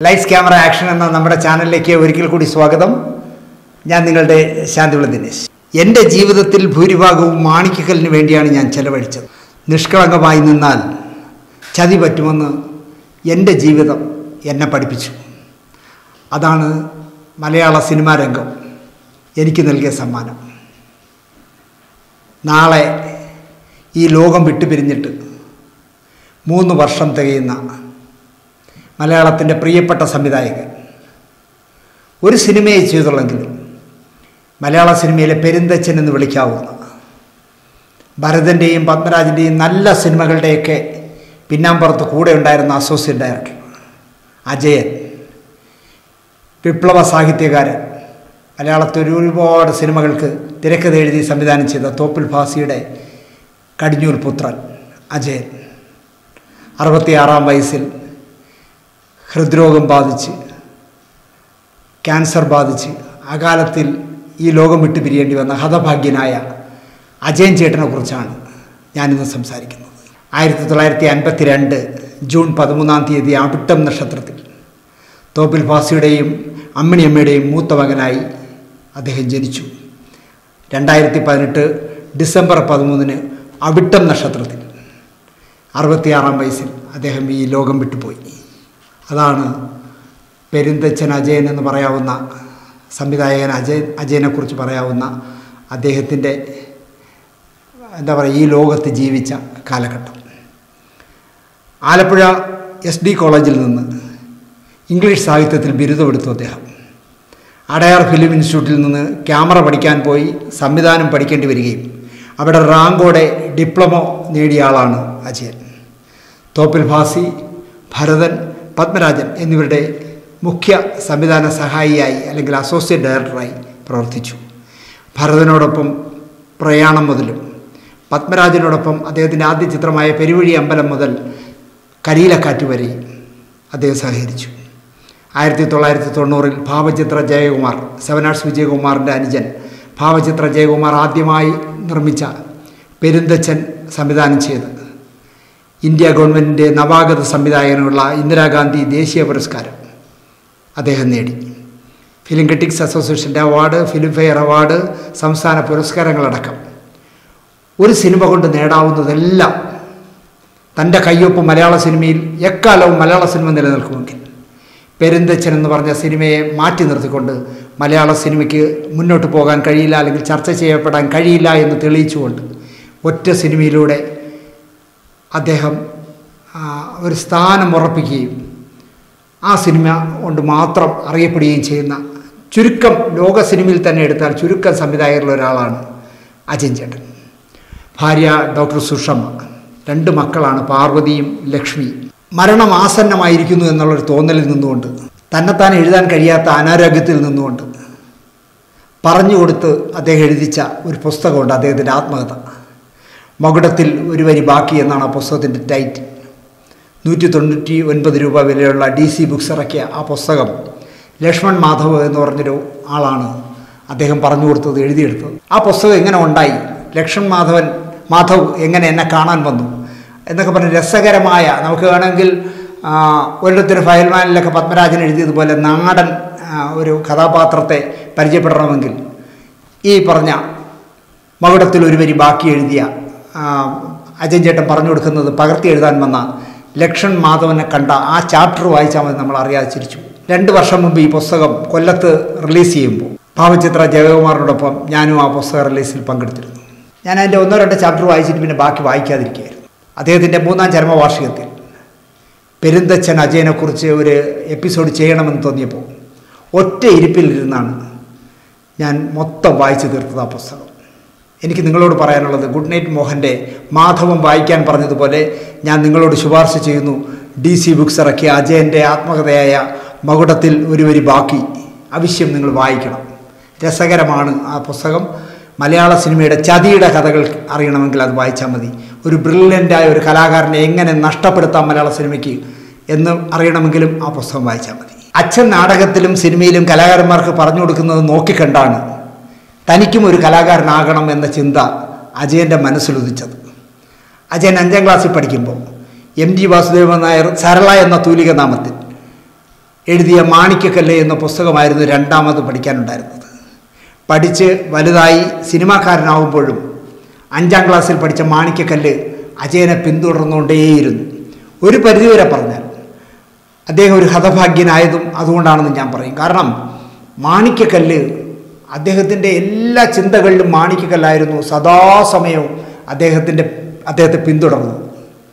Lights camera action എന്ന നമ്മുടെ ചാനലിലേക്ക് ഒരിക്കൽ കൂടി സ്വാഗതം ഞാൻ നിങ്ങളുടെ ശാന്തിവിള ദിനേശ് എൻ്റെ ജീവിതത്തിൽ ഭൂരിഭാഗവും മാണിക്കക്കലിന് വേണ്ടിയാണ് ഞാൻ ചെലവഴിച്ചത് നിഷ്കളങ്കമായി നിന്നാൽ ചതി പറ്റുമെന്ന് എൻ്റെ ജീവിതം എന്നെ പഠിപ്പിച്ചു അതാണ് മലയാള സിനിമാ രംഗം എനിക്ക് നൽകിയ സമ്മാനം നാളെ ഈ ലോകം വിട്ടുപിരിഞ്ഞിട്ട് മൂന്ന് വർഷം തികയുന്ന മലയാളത്തിൻ്റെ പ്രിയപ്പെട്ട സംവിധായകൻ ഒരു സിനിമയെ ചെയ്തുള്ളെങ്കിലും മലയാള സിനിമയിലെ പെരുന്തച്ഛൻ എന്ന് വിളിക്കാവുന്ന ഭരതൻ്റെയും പത്മരാജൻ്റെയും നല്ല സിനിമകളുടെയൊക്കെ പിന്നാമ്പുറത്ത് കൂടെ ഉണ്ടായിരുന്ന അസോസിയേറ്റ് ഡയറക്ടർ അജയൻ വിപ്ലവ സാഹിത്യകാരൻ മലയാളത്തിൽ ഒരുപാട് സിനിമകൾക്ക് തിരക്കഥ എഴുതി സംവിധാനം ചെയ്ത തോപ്പിൽ ഭാസിയുടെ കടിഞ്ഞൂൽ പുത്രൻ അജയൻ അറുപത്തിയാറാം വയസ്സിൽ ഹൃദ്രോഗം ബാധിച്ച് ക്യാൻസർ ബാധിച്ച് അകാലത്തിൽ ഈ ലോകം വിട്ടു പിരിയേണ്ടി വന്ന ഹതഭാഗ്യനായ അജയൻ ചേട്ടനെ കുറിച്ചാണ് ഞാനിന്ന് സംസാരിക്കുന്നത് ആയിരത്തി തൊള്ളായിരത്തി അൻപത്തി രണ്ട് ജൂൺ പതിമൂന്നാം തീയതി അവിട്ടം നക്ഷത്രത്തിൽ തോപ്പിൽ ഭാസിയുടെയും അമ്മിണിയമ്മയുടെയും മൂത്ത മകനായി അദ്ദേഹം ജനിച്ചു രണ്ടായിരത്തി പതിനെട്ട് ഡിസംബർ പതിമൂന്നിന് അവിട്ടം നക്ഷത്രത്തിൽ അറുപത്തിയാറാം വയസ്സിൽ അദ്ദേഹം ഈ ലോകം വിട്ടുപോയി അതാണ് പെരുന്തച്ഛൻ അജയൻ എന്ന് പറയാവുന്ന സംവിധായകൻ അജയൻ അജയനെക്കുറിച്ച് പറയാവുന്ന അദ്ദേഹത്തിൻ്റെ എന്താ പറയുക ഈ ലോകത്ത് ജീവിച്ച കാലഘട്ടം ആലപ്പുഴ എസ് ഡി കോളേജിൽ നിന്ന് ഇംഗ്ലീഷ് സാഹിത്യത്തിൽ ബിരുദമെടുത്തു അദ്ദേഹം അടയാർ ഫിലിം ഇൻസ്റ്റിറ്റ്യൂട്ടിൽ നിന്ന് ക്യാമറ പഠിക്കാൻ പോയി സംവിധാനം പഠിക്കേണ്ടി വരികയും അവിടെ റാങ്കോടെ ഡിപ്ലോമ നേടിയ ആളാണ് അജയൻ തോപ്പിൽ ഭാസി ഭരതൻ പത്മരാജൻ എന്നിവരുടെ മുഖ്യ സംവിധാന സഹായിയായി അല്ലെങ്കിൽ അസോസിയേറ്റ് ഡയറക്ടറായി പ്രവർത്തിച്ചു ഭരതനോടൊപ്പം പ്രയാണം മുതലും പത്മരാജനോടൊപ്പം അദ്ദേഹത്തിൻ്റെ ആദ്യ ചിത്രമായ പെരുവഴി അമ്പലം മുതൽ കരിയിലക്കാറ്റ് വരെയും അദ്ദേഹം സഹകരിച്ചു ആയിരത്തി തൊള്ളായിരത്തി തൊണ്ണൂറിൽ ഭാവചിത്ര ജയകുമാർ സെവൻ ആർട്സ് വിജയകുമാറിൻ്റെ അനുജൻ ഭാവചിത്ര ജയകുമാർ ആദ്യമായി നിർമ്മിച്ച പെരുന്തച്ഛൻ സംവിധാനം ചെയ്ത് ഇന്ത്യ ഗവൺമെൻറ്റിൻ്റെ നവാഗത സംവിധായകനുള്ള ഇന്ദിരാഗാന്ധി ദേശീയ പുരസ്കാരം അദ്ദേഹം നേടി ഫിലിം ക്രിറ്റിക്സ് അസോസിയേഷൻ്റെ അവാർഡ് ഫിലിം ഫെയർ അവാർഡ് സംസ്ഥാന പുരസ്കാരങ്ങളടക്കം ഒരു സിനിമ കൊണ്ട് നേടാവുന്നതെല്ലാം തൻ്റെ കയ്യൊപ്പ് മലയാള സിനിമയിൽ എക്കാലവും മലയാള സിനിമ നിലനിൽക്കുമെങ്കിൽ പെരുന്തച്ഛൻ എന്ന് പറഞ്ഞ സിനിമയെ മാറ്റി നിർത്തിക്കൊണ്ട് മലയാള സിനിമയ്ക്ക് മുന്നോട്ട് പോകാൻ കഴിയില്ല അല്ലെങ്കിൽ ചർച്ച ചെയ്യപ്പെടാൻ കഴിയില്ല എന്ന് തെളിയിച്ചുകൊണ്ട് ഒറ്റ സിനിമയിലൂടെ അദ്ദേഹം ഒരു സ്ഥാനം ഉറപ്പിക്കുകയും ആ സിനിമ കൊണ്ട് മാത്രം അറിയപ്പെടുകയും ചെയ്യുന്ന ചുരുക്കം ലോക സിനിമയിൽ തന്നെ എടുത്താൽ ചുരുക്കം സംവിധായകരിൽ ഒരാളാണ് അജയൻ ചേട്ടൻ ഭാര്യ ഡോക്ടർ സുഷമ്മ രണ്ട് മക്കളാണ് പാർവതിയും ലക്ഷ്മിയും മരണം ആസന്നമായിരിക്കുന്നു എന്നുള്ളൊരു തോന്നലിൽ നിന്നുകൊണ്ട് തന്നെത്താൻ എഴുതാൻ കഴിയാത്ത അനാരോഗ്യത്തിൽ നിന്നുകൊണ്ട് പറഞ്ഞു കൊടുത്ത് അദ്ദേഹം എഴുതിച്ച ഒരു പുസ്തകമുണ്ട് അദ്ദേഹത്തിൻ്റെ ആത്മകഥ മകുടത്തിൽ ഒരു വരി ബാക്കി എന്നാണ് ആ പുസ്തകത്തിൻ്റെ ടൈറ്റിൽ നൂറ്റി തൊണ്ണൂറ്റി ഒൻപത് രൂപ വിലയുള്ള ഡി സി ബുക്സ് ഇറക്കിയ ആ പുസ്തകം ലക്ഷ്മൺ മാധവ് എന്ന് പറഞ്ഞൊരു ആളാണ് അദ്ദേഹം പറഞ്ഞു കൊടുത്തത് എഴുതിയെടുത്തത് ആ പുസ്തകം എങ്ങനെ ഉണ്ടായി ലക്ഷ്മൺ മാധവൻ മാധവ് എങ്ങനെ എന്നെ കാണാൻ വന്നു എന്നൊക്കെ പറഞ്ഞ് രസകരമായ നമുക്ക് വേണമെങ്കിൽ ഒരിടത്തൊരു ഫയൽമാനിലൊക്കെ പത്മരാജൻ എഴുതിയതുപോലെ നാടൻ ഒരു കഥാപാത്രത്തെ പരിചയപ്പെടണമെങ്കിൽ ഈ പറഞ്ഞ മകുടത്തിൽ ഒരു വരി ബാക്കി എഴുതിയ അജയൻ ചേട്ടൻ പറഞ്ഞു കൊടുക്കുന്നത് പകർത്തി എഴുതാൻ വന്ന ലക്ഷ്മൺ മാധവനെ കണ്ട ആ ചാപ്റ്റർ വായിച്ചാൽ മതി നമ്മൾ അറിയാതെ ചിരിച്ചു രണ്ട് വർഷം മുമ്പ് ഈ പുസ്തകം കൊല്ലത്ത് റിലീസ് ചെയ്യുമ്പോൾ ഭാവചിത്ര ജയകുമാറിനോടൊപ്പം ഞാനും ആ പുസ്തക റിലീസിൽ പങ്കെടുത്തിരുന്നു ഞാൻ അതിൻ്റെ ഒന്നോ രണ്ടോ ചാപ്റ്റർ വായിച്ചിട്ട് പിന്നെ ബാക്കി വായിക്കാതിരിക്കുകയായിരുന്നു അദ്ദേഹത്തിൻ്റെ മൂന്നാം ചരമവാർഷികത്തിൽ പെരുന്തച്ഛൻ അജയനെക്കുറിച്ച് ഒരു എപ്പിസോഡ് ചെയ്യണമെന്ന് തോന്നിയപ്പോൾ ഒറ്റ ഇരിപ്പിലിരുന്നാണ് ഞാൻ മൊത്തം വായിച്ചു തീർത്തത് ആ പുസ്തകം എനിക്ക് നിങ്ങളോട് പറയാനുള്ളത് ഗുഡ് നൈറ്റ് മോഹൻ്റെ മാധവം വായിക്കാൻ പറഞ്ഞതുപോലെ ഞാൻ നിങ്ങളോട് ശുപാർശ ചെയ്യുന്നു ഡി സി ബുക്സ് ഇറക്കിയ അജയൻ്റെ ആത്മകഥയായ മകുടത്തിൽ ഒരു വരി ബാക്കി അവശ്യം നിങ്ങൾ വായിക്കണം രസകരമാണ് ആ പുസ്തകം മലയാള സിനിമയുടെ ചതിയുടെ കഥകൾ അറിയണമെങ്കിൽ അത് വായിച്ചാൽ മതി ഒരു ബ്രില്യൻ്റായ ഒരു കലാകാരനെ എങ്ങനെ നഷ്ടപ്പെടുത്താം മലയാള സിനിമയ്ക്ക് എന്ന് അറിയണമെങ്കിലും ആ പുസ്തകം വായിച്ചാൽ മതി അച്ഛൻ നാടകത്തിലും സിനിമയിലും കലാകാരന്മാർക്ക് പറഞ്ഞു കൊടുക്കുന്നത് നോക്കിക്കണ്ടാണ് തനിക്കും ഒരു കലാകാരനാകണം എന്ന ചിന്ത അജയൻ്റെ മനസ്സിലുദിച്ചത് അജയൻ അഞ്ചാം ക്ലാസ്സിൽ പഠിക്കുമ്പോൾ എം ജി വാസുദേവൻ നായർ സരള എന്ന തൂലിക നാമത്തിൽ എഴുതിയ മാണിക്കക്കല്ല് എന്ന പുസ്തകമായിരുന്നു രണ്ടാമത് പഠിക്കാനുണ്ടായിരുന്നത് പഠിച്ച് വലുതായി സിനിമാക്കാരനാവുമ്പോഴും അഞ്ചാം ക്ലാസ്സിൽ പഠിച്ച മാണിക്കക്കല്ല് അജയനെ പിന്തുടർന്നുകൊണ്ടേയിരുന്നു ഒരു പരിധിവരെ പറഞ്ഞാൽ അദ്ദേഹം ഒരു ഹതഭാഗ്യനായതും അതുകൊണ്ടാണെന്ന് ഞാൻ പറയും കാരണം മാണിക്കക്കല്ല് അദ്ദേഹത്തിൻ്റെ എല്ലാ ചിന്തകളിലും മാണിക്കക്കല്ലായിരുന്നു സദാസമയവും അദ്ദേഹത്തിൻ്റെ അദ്ദേഹത്തെ പിന്തുടർന്നത്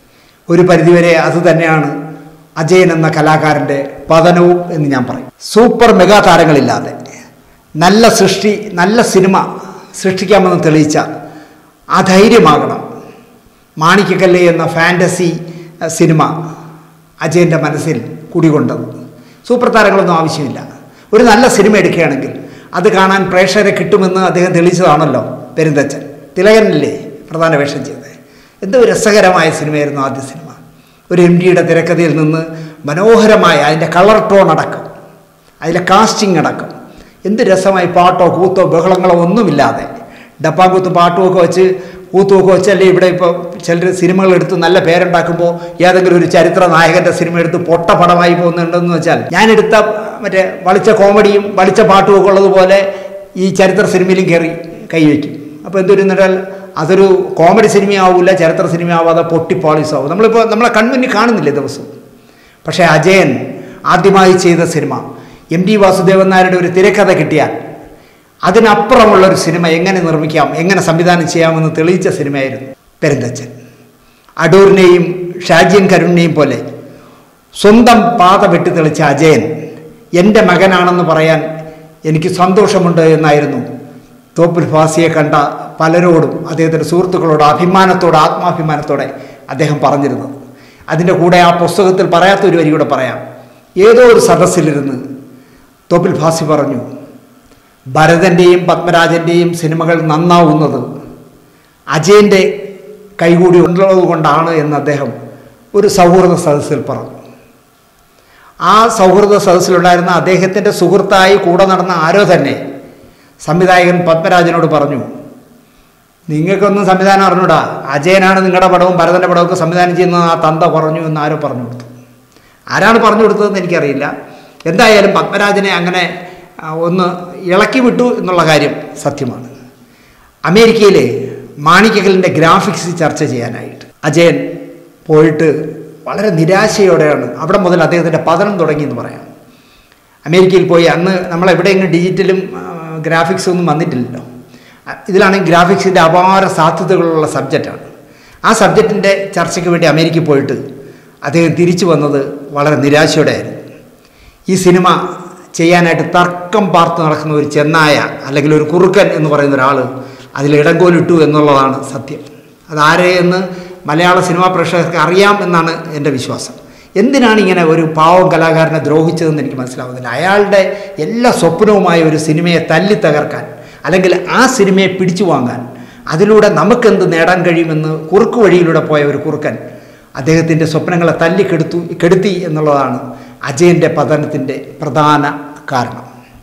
ഒരു പരിധിവരെ അത് തന്നെയാണ് അജയൻ എന്ന കലാകാരൻ്റെ പതനവും എന്ന് ഞാൻ പറയും സൂപ്പർ മെഗാ താരങ്ങളില്ലാതെ നല്ല സൃഷ്ടി നല്ല സിനിമ സൃഷ്ടിക്കാമെന്ന് തെളിയിച്ച ആ ധൈര്യമാകണം മാണിക്കക്കല്ല് എന്ന ഫാൻറ്റസി അഹ്, സിനിമ അജയൻ്റെ മനസ്സിൽ കുടികൊണ്ടത് സൂപ്പർ താരങ്ങളൊന്നും ആവശ്യമില്ല ഒരു നല്ല സിനിമ എടുക്കുകയാണെങ്കിൽ അത് കാണാൻ പ്രേക്ഷകരെ കിട്ടുമെന്ന് അദ്ദേഹം തെളിയിച്ചതാണല്ലോ പെരുന്തച്ചൻ തിലകനല്ലേ പ്രധാന വേഷം ചെയ്തത് എന്തോ രസകരമായ സിനിമയായിരുന്നു ആദ്യ സിനിമ ഒരു എം ഡിയുടെ തിരക്കഥയിൽ നിന്ന് മനോഹരമായ അതിൻ്റെ കളർ ടോൺ അടക്കം അതിലെ കാസ്റ്റിംഗ് അടക്കം എന്ത് രസമായി പാട്ടോ കൂത്തോ ബഹളങ്ങളോ ഒന്നുമില്ലാതെ ഡപ്പാങ്കൂത്തും പാട്ടും ഒക്കെ വെച്ച് കൂത്തുമൊക്കെ വെച്ചല്ലേ ഇവിടെ ഇപ്പോൾ ചിലർ സിനിമകൾ എടുത്ത് നല്ല പേരുണ്ടാക്കുമ്പോൾ ഏതെങ്കിലും ഒരു ചരിത്ര നായകൻ്റെ സിനിമ എടുത്ത് പൊട്ട പടമായി പോകുന്നുണ്ടെന്ന് വെച്ചാൽ ഞാൻ എടുത്ത മറ്റേ വളിച്ച കോമഡിയും വളിച്ച പാട്ടും ഒക്കെ ഉള്ളതുപോലെ ഈ ചരിത്ര സിനിമയിലും കയറി കൈവയ്ക്കും അപ്പോൾ എന്തൊരു എന്നാൽ അതൊരു കോമഡി സിനിമയാവില്ല ചരിത്ര സിനിമയാവാതെ പൊട്ടി പോളിസാവും നമ്മളിപ്പോൾ നമ്മളെ കൺമുന്നിൽ കാണുന്നില്ലേ ദിവസവും പക്ഷേ അജയൻ ആദ്യമായി ചെയ്ത സിനിമ എം ടി വാസുദേവൻ നായരുടെ ഒരു തിരക്കഥ കിട്ടിയാൽ അതിനപ്പുറമുള്ള ഒരു സിനിമ എങ്ങനെ നിർമ്മിക്കാം എങ്ങനെ സംവിധാനം ചെയ്യാമെന്ന് തെളിയിച്ച സിനിമയായിരുന്നു പെരുന്തച്ചൻ അടൂരിനെയും ഷാജിയൻ കരുണിനെയും പോലെ സ്വന്തം പാത വെട്ടി തെളിച്ച അജയൻ എൻ്റെ മകനാണെന്ന് പറയാൻ എനിക്ക് സന്തോഷമുണ്ട് എന്നായിരുന്നു തോപ്പിൽ ഫാസിയെ കണ്ട പലരോടും അദ്ദേഹത്തിൻ്റെ സുഹൃത്തുക്കളോട് അഭിമാനത്തോടെ ആത്മാഭിമാനത്തോടെ അദ്ദേഹം പറഞ്ഞിരുന്നത് അതിൻ്റെ കൂടെ ആ പുസ്തകത്തിൽ പറയാത്ത ഒരു വരി കൂടെ പറയാം ഏതോ ഒരു സദസ്സിലിരുന്ന് തോപ്പിൽ ഫാസി പറഞ്ഞു ഭരതൻ്റെയും പത്മരാജൻ്റെയും സിനിമകൾ നന്നാവുന്നത് അജയൻ്റെ കൈകൂടി ഉള്ളത് കൊണ്ടാണ് എന്ന് അദ്ദേഹം ഒരു സൗഹൃദ സദസ്സിൽ പറഞ്ഞു ആ സൗഹൃദ സദസ്സിലുണ്ടായിരുന്ന അദ്ദേഹത്തിൻ്റെ സുഹൃത്തായി കൂടെ നടന്ന ആരോ തന്നെ സംവിധായകൻ പത്മരാജനോട് പറഞ്ഞു നിങ്ങൾക്കൊന്നും സംവിധാനം അറിഞ്ഞൂടാ അജയനാണ് നിങ്ങളുടെ പടവും ഭരതൻ്റെ പടവും ഒക്കെ സംവിധാനം ചെയ്യുന്നത് ആ തന്ത പറഞ്ഞു എന്ന് ആരോ പറഞ്ഞു കൊടുത്തു ആരാണ് പറഞ്ഞു കൊടുത്തതെന്ന് എനിക്കറിയില്ല എന്തായാലും പത്മരാജനെ അങ്ങനെ ആ, ഒന്ന് ഇളക്കി വിട്ടു എന്നുള്ള കാര്യം സത്യമാണ് അമേരിക്കയിലെ മാണിക്കകലിൻ്റെ ഗ്രാഫിക്സ് ചർച്ച ചെയ്യാനായിട്ട് അജയൻ പോയിട്ട് വളരെ നിരാശയോടെയാണ് അവിടെ മുതൽ അദ്ദേഹത്തിൻ്റെ പതനം തുടങ്ങി എന്ന് പറയാം അമേരിക്കയിൽ പോയി അന്ന് നമ്മളെവിടെയെങ്കിലും ഡിജിറ്റലും ഗ്രാഫിക്സും ഒന്നും വന്നിട്ടില്ലല്ലോ അ- ഇതിലാണെങ്കിൽ ഗ്രാഫിക്സിൻ്റെ അപാര സാധ്യതകളുള്ള സബ്ജക്റ്റാണ് ആ സബ്ജക്റ്റിൻ്റെ ചർച്ചയ്ക്ക് വേണ്ടി അമേരിക്കയിൽ പോയിട്ട് അദ്ദേഹം തിരിച്ചു വന്നത് വളരെ നിരാശയോടെയായിരുന്നു ഈ സിനിമ ചെയ്യാനായിട്ട് തർക്കം പാർത്ത് നടക്കുന്ന ഒരു ചെന്നായ അല്ലെങ്കിൽ ഒരു കുറുക്കൻ എന്ന് പറയുന്ന ഒരാൾ അതിൽ ഇടങ്കോലിട്ടു എന്നുള്ളതാണ് സത്യം അതാരെ എന്ന് മലയാള സിനിമാ പ്രേക്ഷകർക്ക് അറിയാം എന്നാണ് എൻ്റെ വിശ്വാസം എന്തിനാണ് ഇങ്ങനെ ഒരു പാവം കലാകാരനെ ദ്രോഹിച്ചതെന്ന് എനിക്ക് മനസ്സിലാവുന്നില്ല അയാളുടെ എല്ലാ സ്വപ്നവുമായ ഒരു സിനിമയെ തല്ലി തകർക്കാൻ അല്ലെങ്കിൽ ആ സിനിമയെ പിടിച്ചു വാങ്ങാൻ അതിലൂടെ നമുക്കെന്ത് നേടാൻ കഴിയുമെന്ന് കുറുക്ക് വഴിയിലൂടെ പോയ ഒരു കുറുക്കൻ അദ്ദേഹത്തിൻ്റെ സ്വപ്നങ്ങളെ തല്ലി കെടുത്തു കെടുത്തി എന്നുള്ളതാണ് അജയൻ്റെ പതനത്തിൻ്റെ പ്രധാന കാരണം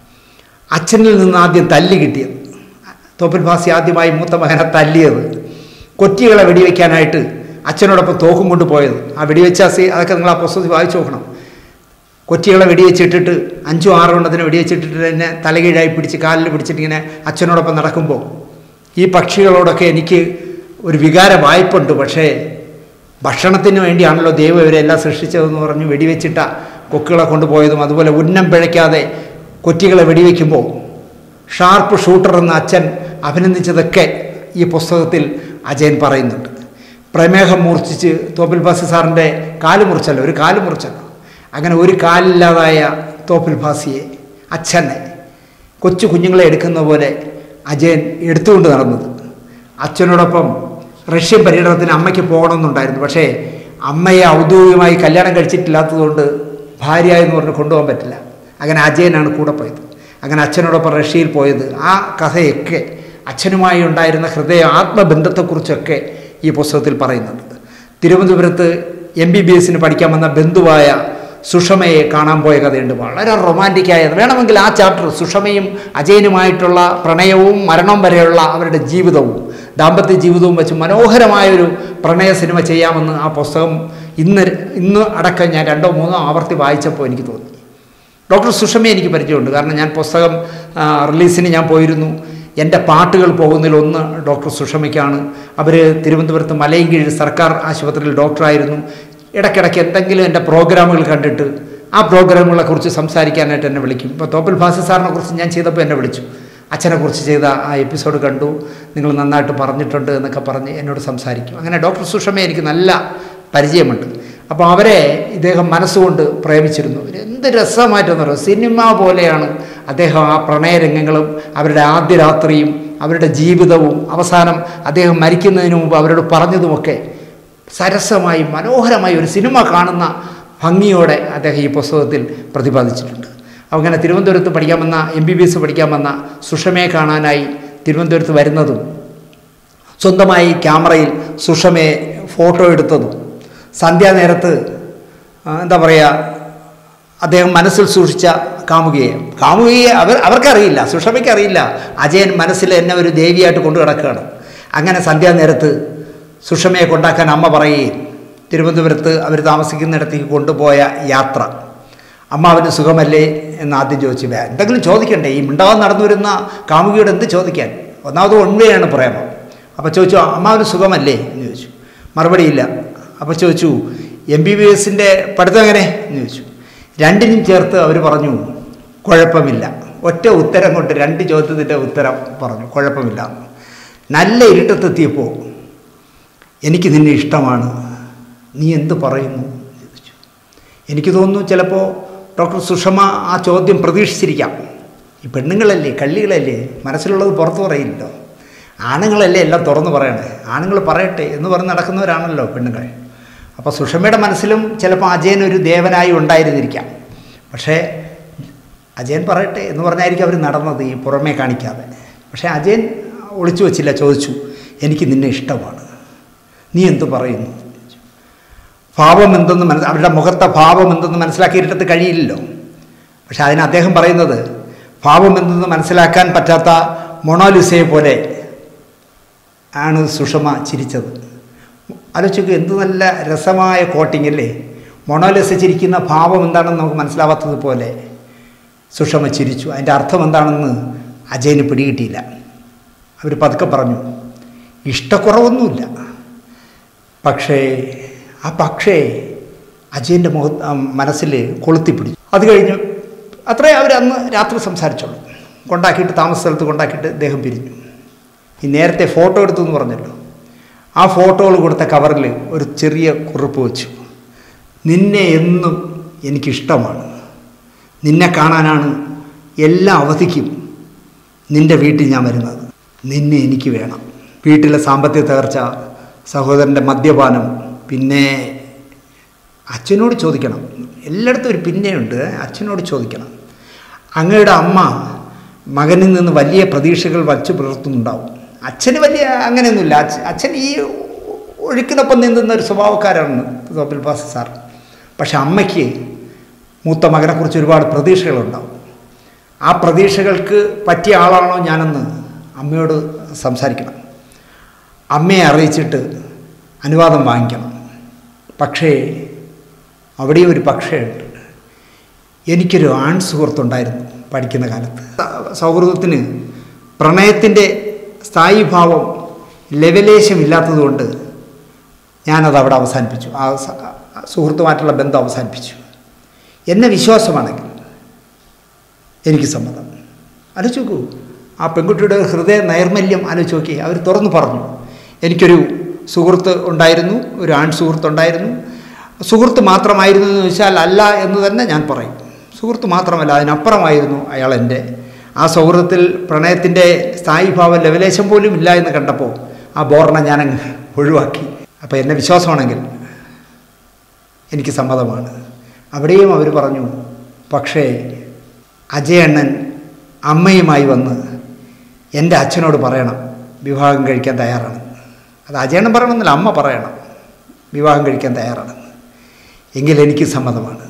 അച്ഛനിൽ നിന്ന് ആദ്യം തല്ലി കിട്ടിയത് തോപ്പിൽ ഫാസി ആദ്യമായി മൂത്ത മകനെ തല്ലിയത് കൊറ്റികളെ വെടിവെക്കാനായിട്ട് അച്ഛനോടൊപ്പം തോക്കും കൊണ്ട് പോയത് ആ വെടിവെച്ച സി അതൊക്കെ നിങ്ങൾ ആ പുസ്തകത്തിൽ വായിച്ചു നോക്കണം കൊറ്റികളെ വെടിവെച്ചിട്ടിട്ട് അഞ്ചും ആറും എണ്ണത്തിന് വെടിവെച്ചിട്ടിട്ട് എന്നെ തലകീഴായി പിടിച്ച് കാലിൽ പിടിച്ചിട്ട് ഇങ്ങനെ അച്ഛനോടൊപ്പം നടക്കുമ്പോൾ ഈ പക്ഷികളോടൊക്കെ എനിക്ക് ഒരു വികാര വായ്പുണ്ട് പക്ഷേ ഭക്ഷണത്തിന് വേണ്ടിയാണല്ലോ ദൈവം ഇവരെല്ലാം സൃഷ്ടിച്ചതെന്ന് പറഞ്ഞ് വെടിവെച്ചിട്ട കൊക്കുകളെ കൊണ്ടുപോയതും അതുപോലെ ഉന്നം പിഴയ്ക്കാതെ കൊറ്റികളെ വെടിവെക്കുമ്പോൾ ഷാർപ്പ് ഷൂട്ടർ എന്ന അച്ഛൻ അഭിനന്ദിച്ചതൊക്കെ ഈ പുസ്തകത്തിൽ അജയൻ പറയുന്നുണ്ട് പ്രമേഹം മൂർച്ഛിച്ച് തോപ്പിൽ ബാസി സാറിൻ്റെ കാല് മുറിച്ചല്ലോ ഒരു കാല് മുറിച്ചല്ലോ അങ്ങനെ ഒരു കാലില്ലാതായ തോപ്പിൽ ഭാസിയെ അച്ഛനെ കൊച്ചു കുഞ്ഞുങ്ങളെ എടുക്കുന്ന പോലെ അജയൻ എടുത്തുകൊണ്ട് നടന്നത് അച്ഛനോടൊപ്പം റഷ്യൻ പര്യടനത്തിന് അമ്മയ്ക്ക് പോകണമെന്നുണ്ടായിരുന്നു പക്ഷേ അമ്മയെ ഔദ്യോഗികമായി കല്യാണം കഴിച്ചിട്ടില്ലാത്തതുകൊണ്ട് ഭാര്യ എന്ന് പറഞ്ഞ് കൊണ്ടുപോകാൻ പറ്റില്ല അങ്ങനെ അജയനാണ് കൂടെ പോയത് അങ്ങനെ അച്ഛനോടൊപ്പം റഷ്യയിൽ പോയത് ആ കഥയൊക്കെ അച്ഛനുമായി ഉണ്ടായിരുന്ന ഹൃദയ ആത്മബന്ധത്തെക്കുറിച്ചൊക്കെ ഈ പുസ്തകത്തിൽ പറയുന്നുണ്ട് തിരുവനന്തപുരത്ത് എം ബി ബി എസിന് പഠിക്കാൻ വന്ന ബന്ധുവായ സുഷമയെ കാണാൻ പോയ കഥയുണ്ട് വളരെ റൊമാൻറ്റിക്കായത് വേണമെങ്കിൽ ആ ചാപ്റ്റർ സുഷമയും അജയനുമായിട്ടുള്ള പ്രണയവും മരണം വരെയുള്ള അവരുടെ ജീവിതവും ദാമ്പത്യ ജീവിതവും വെച്ച് മനോഹരമായൊരു പ്രണയ സിനിമ ചെയ്യാമെന്ന് ആ പുസ്തകം ഇന്ന് ഇന്ന് അടക്കം ഞാൻ രണ്ടോ മൂന്നോ ആവർത്തി വായിച്ചപ്പോൾ എനിക്ക് തോന്നി ഡോക്ടർ സുഷമയെ എനിക്ക് പരിചയമുണ്ട് കാരണം ഞാൻ പുസ്തകം ആ, റിലീസിന് ഞാൻ പോയിരുന്നു എൻ്റെ പാട്ടുകൾ പോകുന്നതിലൊന്ന് ഡോക്ടർ സുഷമയ്ക്കാണ് അവർ തിരുവനന്തപുരത്ത് മലയൻകീഴിൽ സർക്കാർ ആശുപത്രിയിൽ ഡോക്ടറായിരുന്നു ഇടയ്ക്കിടയ്ക്ക് എന്തെങ്കിലും എൻ്റെ പ്രോഗ്രാമുകൾ കണ്ടിട്ട് ആ പ്രോഗ്രാമുകളെ കുറിച്ച് സംസാരിക്കാനായിട്ട് എന്നെ വിളിക്കും ഇപ്പോൾ തോപ്പിൽ ഭാസി സാറിനെ കുറിച്ച് ഞാൻ ചെയ്തപ്പോൾ എന്നെ വിളിച്ചു അച്ഛനെ കുറിച്ച് ചെയ്ത ആ എപ്പിസോഡ് കണ്ടു നിങ്ങൾ നന്നായിട്ട് പറഞ്ഞിട്ടുണ്ട് എന്നൊക്കെ പറഞ്ഞ് എന്നോട് സംസാരിക്കും അങ്ങനെ ഡോക്ടർ സുഷമ എനിക്ക് നല്ല പരിചയമുണ്ട് അപ്പോൾ അവരെ ഇദ്ദേഹം മനസ്സുകൊണ്ട് പ്രേമിച്ചിരുന്നു എന്ത് രസമായിട്ടെന്ന് പറയുക സിനിമ പോലെയാണ് അദ്ദേഹം ആ പ്രണയരംഗങ്ങളും അവരുടെ ആദ്യ രാത്രിയും അവരുടെ ജീവിതവും അവസാനം അദ്ദേഹം മരിക്കുന്നതിന് മുമ്പ് അവരോട് പറഞ്ഞതുമൊക്കെ സരസമായി മനോഹരമായി ഒരു സിനിമ കാണുന്ന ഭംഗിയോടെ അദ്ദേഹം ഈ പുസ്തകത്തിൽ പ്രതിപാദിച്ചിട്ടുണ്ട് അങ്ങനെ തിരുവനന്തപുരത്ത് പഠിക്കാൻ വന്ന എം ബി ബി എസ് പഠിക്കാൻ വന്ന സുഷമയെ കാണാനായി തിരുവനന്തപുരത്ത് വരുന്നതും സ്വന്തമായി ക്യാമറയിൽ സുഷമയെ ഫോട്ടോ എടുത്തതും സന്ധ്യാനേരത്ത് ആ, എന്താ പറയുക അദ്ദേഹം മനസ്സിൽ സൂക്ഷിച്ച കാമുകയെ കാമുകയെ അവർ അവർക്കറിയില്ല സുഷമയ്ക്ക് അറിയില്ല അജയൻ മനസ്സിൽ എന്നെ ഒരു ദേവിയായിട്ട് കൊണ്ടു കിടക്കുകയാണ് അങ്ങനെ സന്ധ്യാനേരത്ത് സുഷമയെ കൊണ്ടാക്കാൻ അമ്മ പറയുകയും തിരുവനന്തപുരത്ത് അവർ താമസിക്കുന്നിടത്തേക്ക് കൊണ്ടുപോയ യാത്ര അമ്മാവിന് സുഖമല്ലേ എന്ന് ആദ്യം ചോദിച്ചു "വേ- എന്തെങ്കിലും ചോദിക്കണ്ടേ ഈ മിണ്ടാതെ നടന്നു വരുന്ന കാമുകിയോട് എന്ത് ചോദിക്കാൻ ഒന്നാമത് ഉണ്മയാണ് പ്രേമം അപ്പോൾ ചോദിച്ചു അമ്മാവിന് സുഖമല്ലേ എന്ന് ചോദിച്ചു മറുപടിയില്ല അപ്പോൾ ചോദിച്ചു എം ബി ബി എസിൻ്റെ പഠിത്തം എങ്ങനെ എന്ന് ചോദിച്ചു രണ്ടിനും ചേർത്ത് അവർ പറഞ്ഞു കുഴപ്പമില്ല ഒറ്റ ഉത്തരം കൊണ്ട് രണ്ട് ചോദ്യത്തിൻ്റെ ഉത്തരം പറഞ്ഞു കുഴപ്പമില്ല നല്ല ഇരുട്ടത്തെത്തിയപ്പോൾ എനിക്ക് നിന്നെ ഇഷ്ടമാണ് നീ എന്ത് പറയുന്നു എന്ന് ചോദിച്ചു എനിക്ക് തോന്നുന്നു ചിലപ്പോൾ ഡോക്ടർ സുഷമ ആ ചോദ്യം പ്രതീക്ഷിച്ചിരിക്കാം ഈ പെണ്ണുങ്ങളല്ലേ കള്ളികളല്ലേ മനസ്സിലുള്ളത് പുറത്തു പറയില്ലല്ലോ ആണുങ്ങളല്ലേ എല്ലാം തുറന്നു പറയണേ ആണുങ്ങൾ പറയട്ടെ എന്ന് പറഞ്ഞ് നടക്കുന്നവരാണല്ലോ പെണ്ണുങ്ങൾ അപ്പോൾ സുഷമയുടെ മനസ്സിലും ചിലപ്പോൾ അജയൻ ഒരു ദേവനായി ഉണ്ടായിരുന്നിരിക്കാം പക്ഷേ അജയൻ പറയട്ടെ എന്ന് പറഞ്ഞായിരിക്കും അവർ നടന്നത് ഈ പുറമേ കാണിക്കാതെ പക്ഷേ അജയൻ ഒളിച്ചു വച്ചില്ല ചോദിച്ചു എനിക്ക് നിന്നെ ഇഷ്ടമാണ് നീ എന്തു പറയുന്നു ഭാവം എന്തെന്ന് മനസ്സ് അവരുടെ മുഖത്തെ ഭാവം എന്തെന്ന് മനസ്സിലാക്കിയിട്ടത് കഴിയില്ലല്ലോ പക്ഷെ അതിന് അദ്ദേഹം പറയുന്നത് ഭാവം എന്തെന്ന് മനസ്സിലാക്കാൻ പറ്റാത്ത മൊണോലിസയെ പോലെ ആണ് സുഷമ ചിരിച്ചത് ആലോചിക്കുക എന്ത് നല്ല രസമായ കോട്ടിംഗ് അല്ലേ മൊണോലിസ ചിരിക്കുന്ന ഭാവം എന്താണെന്ന് നമുക്ക് മനസ്സിലാവാത്തതുപോലെ സുഷമ ചിരിച്ചു അതിൻ്റെ അർത്ഥം എന്താണെന്ന് അജയന് പിടികിട്ടിയില്ല അവർ പതുക്കെ പറഞ്ഞു ഇഷ്ടക്കുറവൊന്നുമില്ല പക്ഷേ ആ പക്ഷേ അജയൻ്റെ മുഖ ആ മനസ്സിൽ കൊളുത്തിപ്പിടിച്ചു അത് കഴിഞ്ഞു അത്രേ അവർ അന്ന് രാത്രി സംസാരിച്ചുള്ളൂ കൊണ്ടാക്കിയിട്ട് താമസ സ്ഥലത്ത് കൊണ്ടാക്കിയിട്ട് അദ്ദേഹം പിരിഞ്ഞു ഈ നേരത്തെ ഫോട്ടോ എടുത്തു എന്ന് പറഞ്ഞല്ലോ ആ ഫോട്ടോകൾ കൊടുത്ത കവറിൽ ഒരു ചെറിയ കുറിപ്പ് വെച്ചു നിന്നെ എന്നും എനിക്കിഷ്ടമാണ് നിന്നെ കാണാനാണ് എല്ലാ അവധിക്കും നിൻ്റെ വീട്ടിൽ ഞാൻ വരുന്നത് നിന്നെ എനിക്ക് വേണം വീട്ടിലെ സാമ്പത്തിക തകർച്ച സഹോദരൻ്റെ മദ്യപാനം പിന്നെ അച്ഛനോട് ചോദിക്കണം എല്ലായിടത്തും ഒരു പിന്നെയുണ്ട് അച്ഛനോട് ചോദിക്കണം അങ്ങയുടെ അമ്മ മകനിൽ നിന്ന് വലിയ പ്രതീക്ഷകൾ വച്ചു പുലർത്തുന്നുണ്ടാവും അച്ഛന് വലിയ അങ്ങനെയൊന്നുമില്ല അച്ഛ അച്ഛൻ ഈ ഒഴുക്കിനൊപ്പം നീന്തുന്ന ഒരു സ്വഭാവക്കാരാണ് തോപ്പിൽ പാസ സാർ പക്ഷെ അമ്മയ്ക്ക് മൂത്ത മകനെക്കുറിച്ച് ഒരുപാട് പ്രതീക്ഷകളുണ്ടാവും ആ പ്രതീക്ഷകൾക്ക് പറ്റിയ ആളാണോ ഞാനെന്ന് അമ്മയോട് സംസാരിക്കണം അമ്മയെ അറിയിച്ചിട്ട് അനുവാദം വാങ്ങിക്കണം പക്ഷേ അവിടെയും ഒരു പക്ഷേയുണ്ട് എനിക്കൊരു ആൺ സുഹൃത്തുണ്ടായിരുന്നു പഠിക്കുന്ന കാലത്ത് സൗഹൃദത്തിന് പ്രണയത്തിൻ്റെ സ്ഥായീഭാവം ലെവലേശമില്ലാത്തതുകൊണ്ട് ഞാനത് അവിടെ അവസാനിപ്പിച്ചു ആ സ- ആ സുഹൃത്തുമായിട്ടുള്ള ബന്ധം അവസാനിപ്പിച്ചു എന്നെ വിശ്വാസമാണെങ്കിൽ എനിക്ക് സമ്മതം ആലോചിച്ച് നോക്കൂ ആ പെൺകുട്ടിയുടെ ഹൃദയ നൈർമല്യം ആലോചിച്ച് നോക്കി അവർ തുറന്നു പറഞ്ഞു എനിക്കൊരു സുഹൃത്ത് ഉണ്ടായിരുന്നു ഒരു ആൺ സുഹൃത്ത് ഉണ്ടായിരുന്നു സുഹൃത്ത് മാത്രമായിരുന്നു എന്ന് ചോദിച്ചാൽ അല്ല എന്ന് തന്നെ ഞാൻ പറയും സുഹൃത്ത് മാത്രമല്ല അതിനപ്പുറമായിരുന്നു അയാൾ എൻ്റെ ആ സൗഹൃദത്തിൽ പ്രണയത്തിൻ്റെ സ്ഥായീഭാവം ലെവലേശം പോലും ഇല്ല എന്ന് കണ്ടപ്പോൾ ആ ബോർണ ഞാനങ്ങ് ഒഴിവാക്കി അപ്പോൾ എന്നെ വിശ്വാസമാണെങ്കിൽ എനിക്ക് സമ്മതമാണ് അവിടെയും അവർ പറഞ്ഞു പക്ഷേ അജയണ്ണൻ അമ്മയുമായി വന്ന് എൻ്റെ അച്ഛനോട് പറയണം വിവാഹം കഴിക്കാൻ തയ്യാറാണ് അത് അജയണ്ണൻ പറയണമെന്നില്ല അമ്മ പറയണം വിവാഹം കഴിക്കാൻ തയ്യാറാണ് എങ്കിൽ എനിക്ക് സമ്മതമാണ്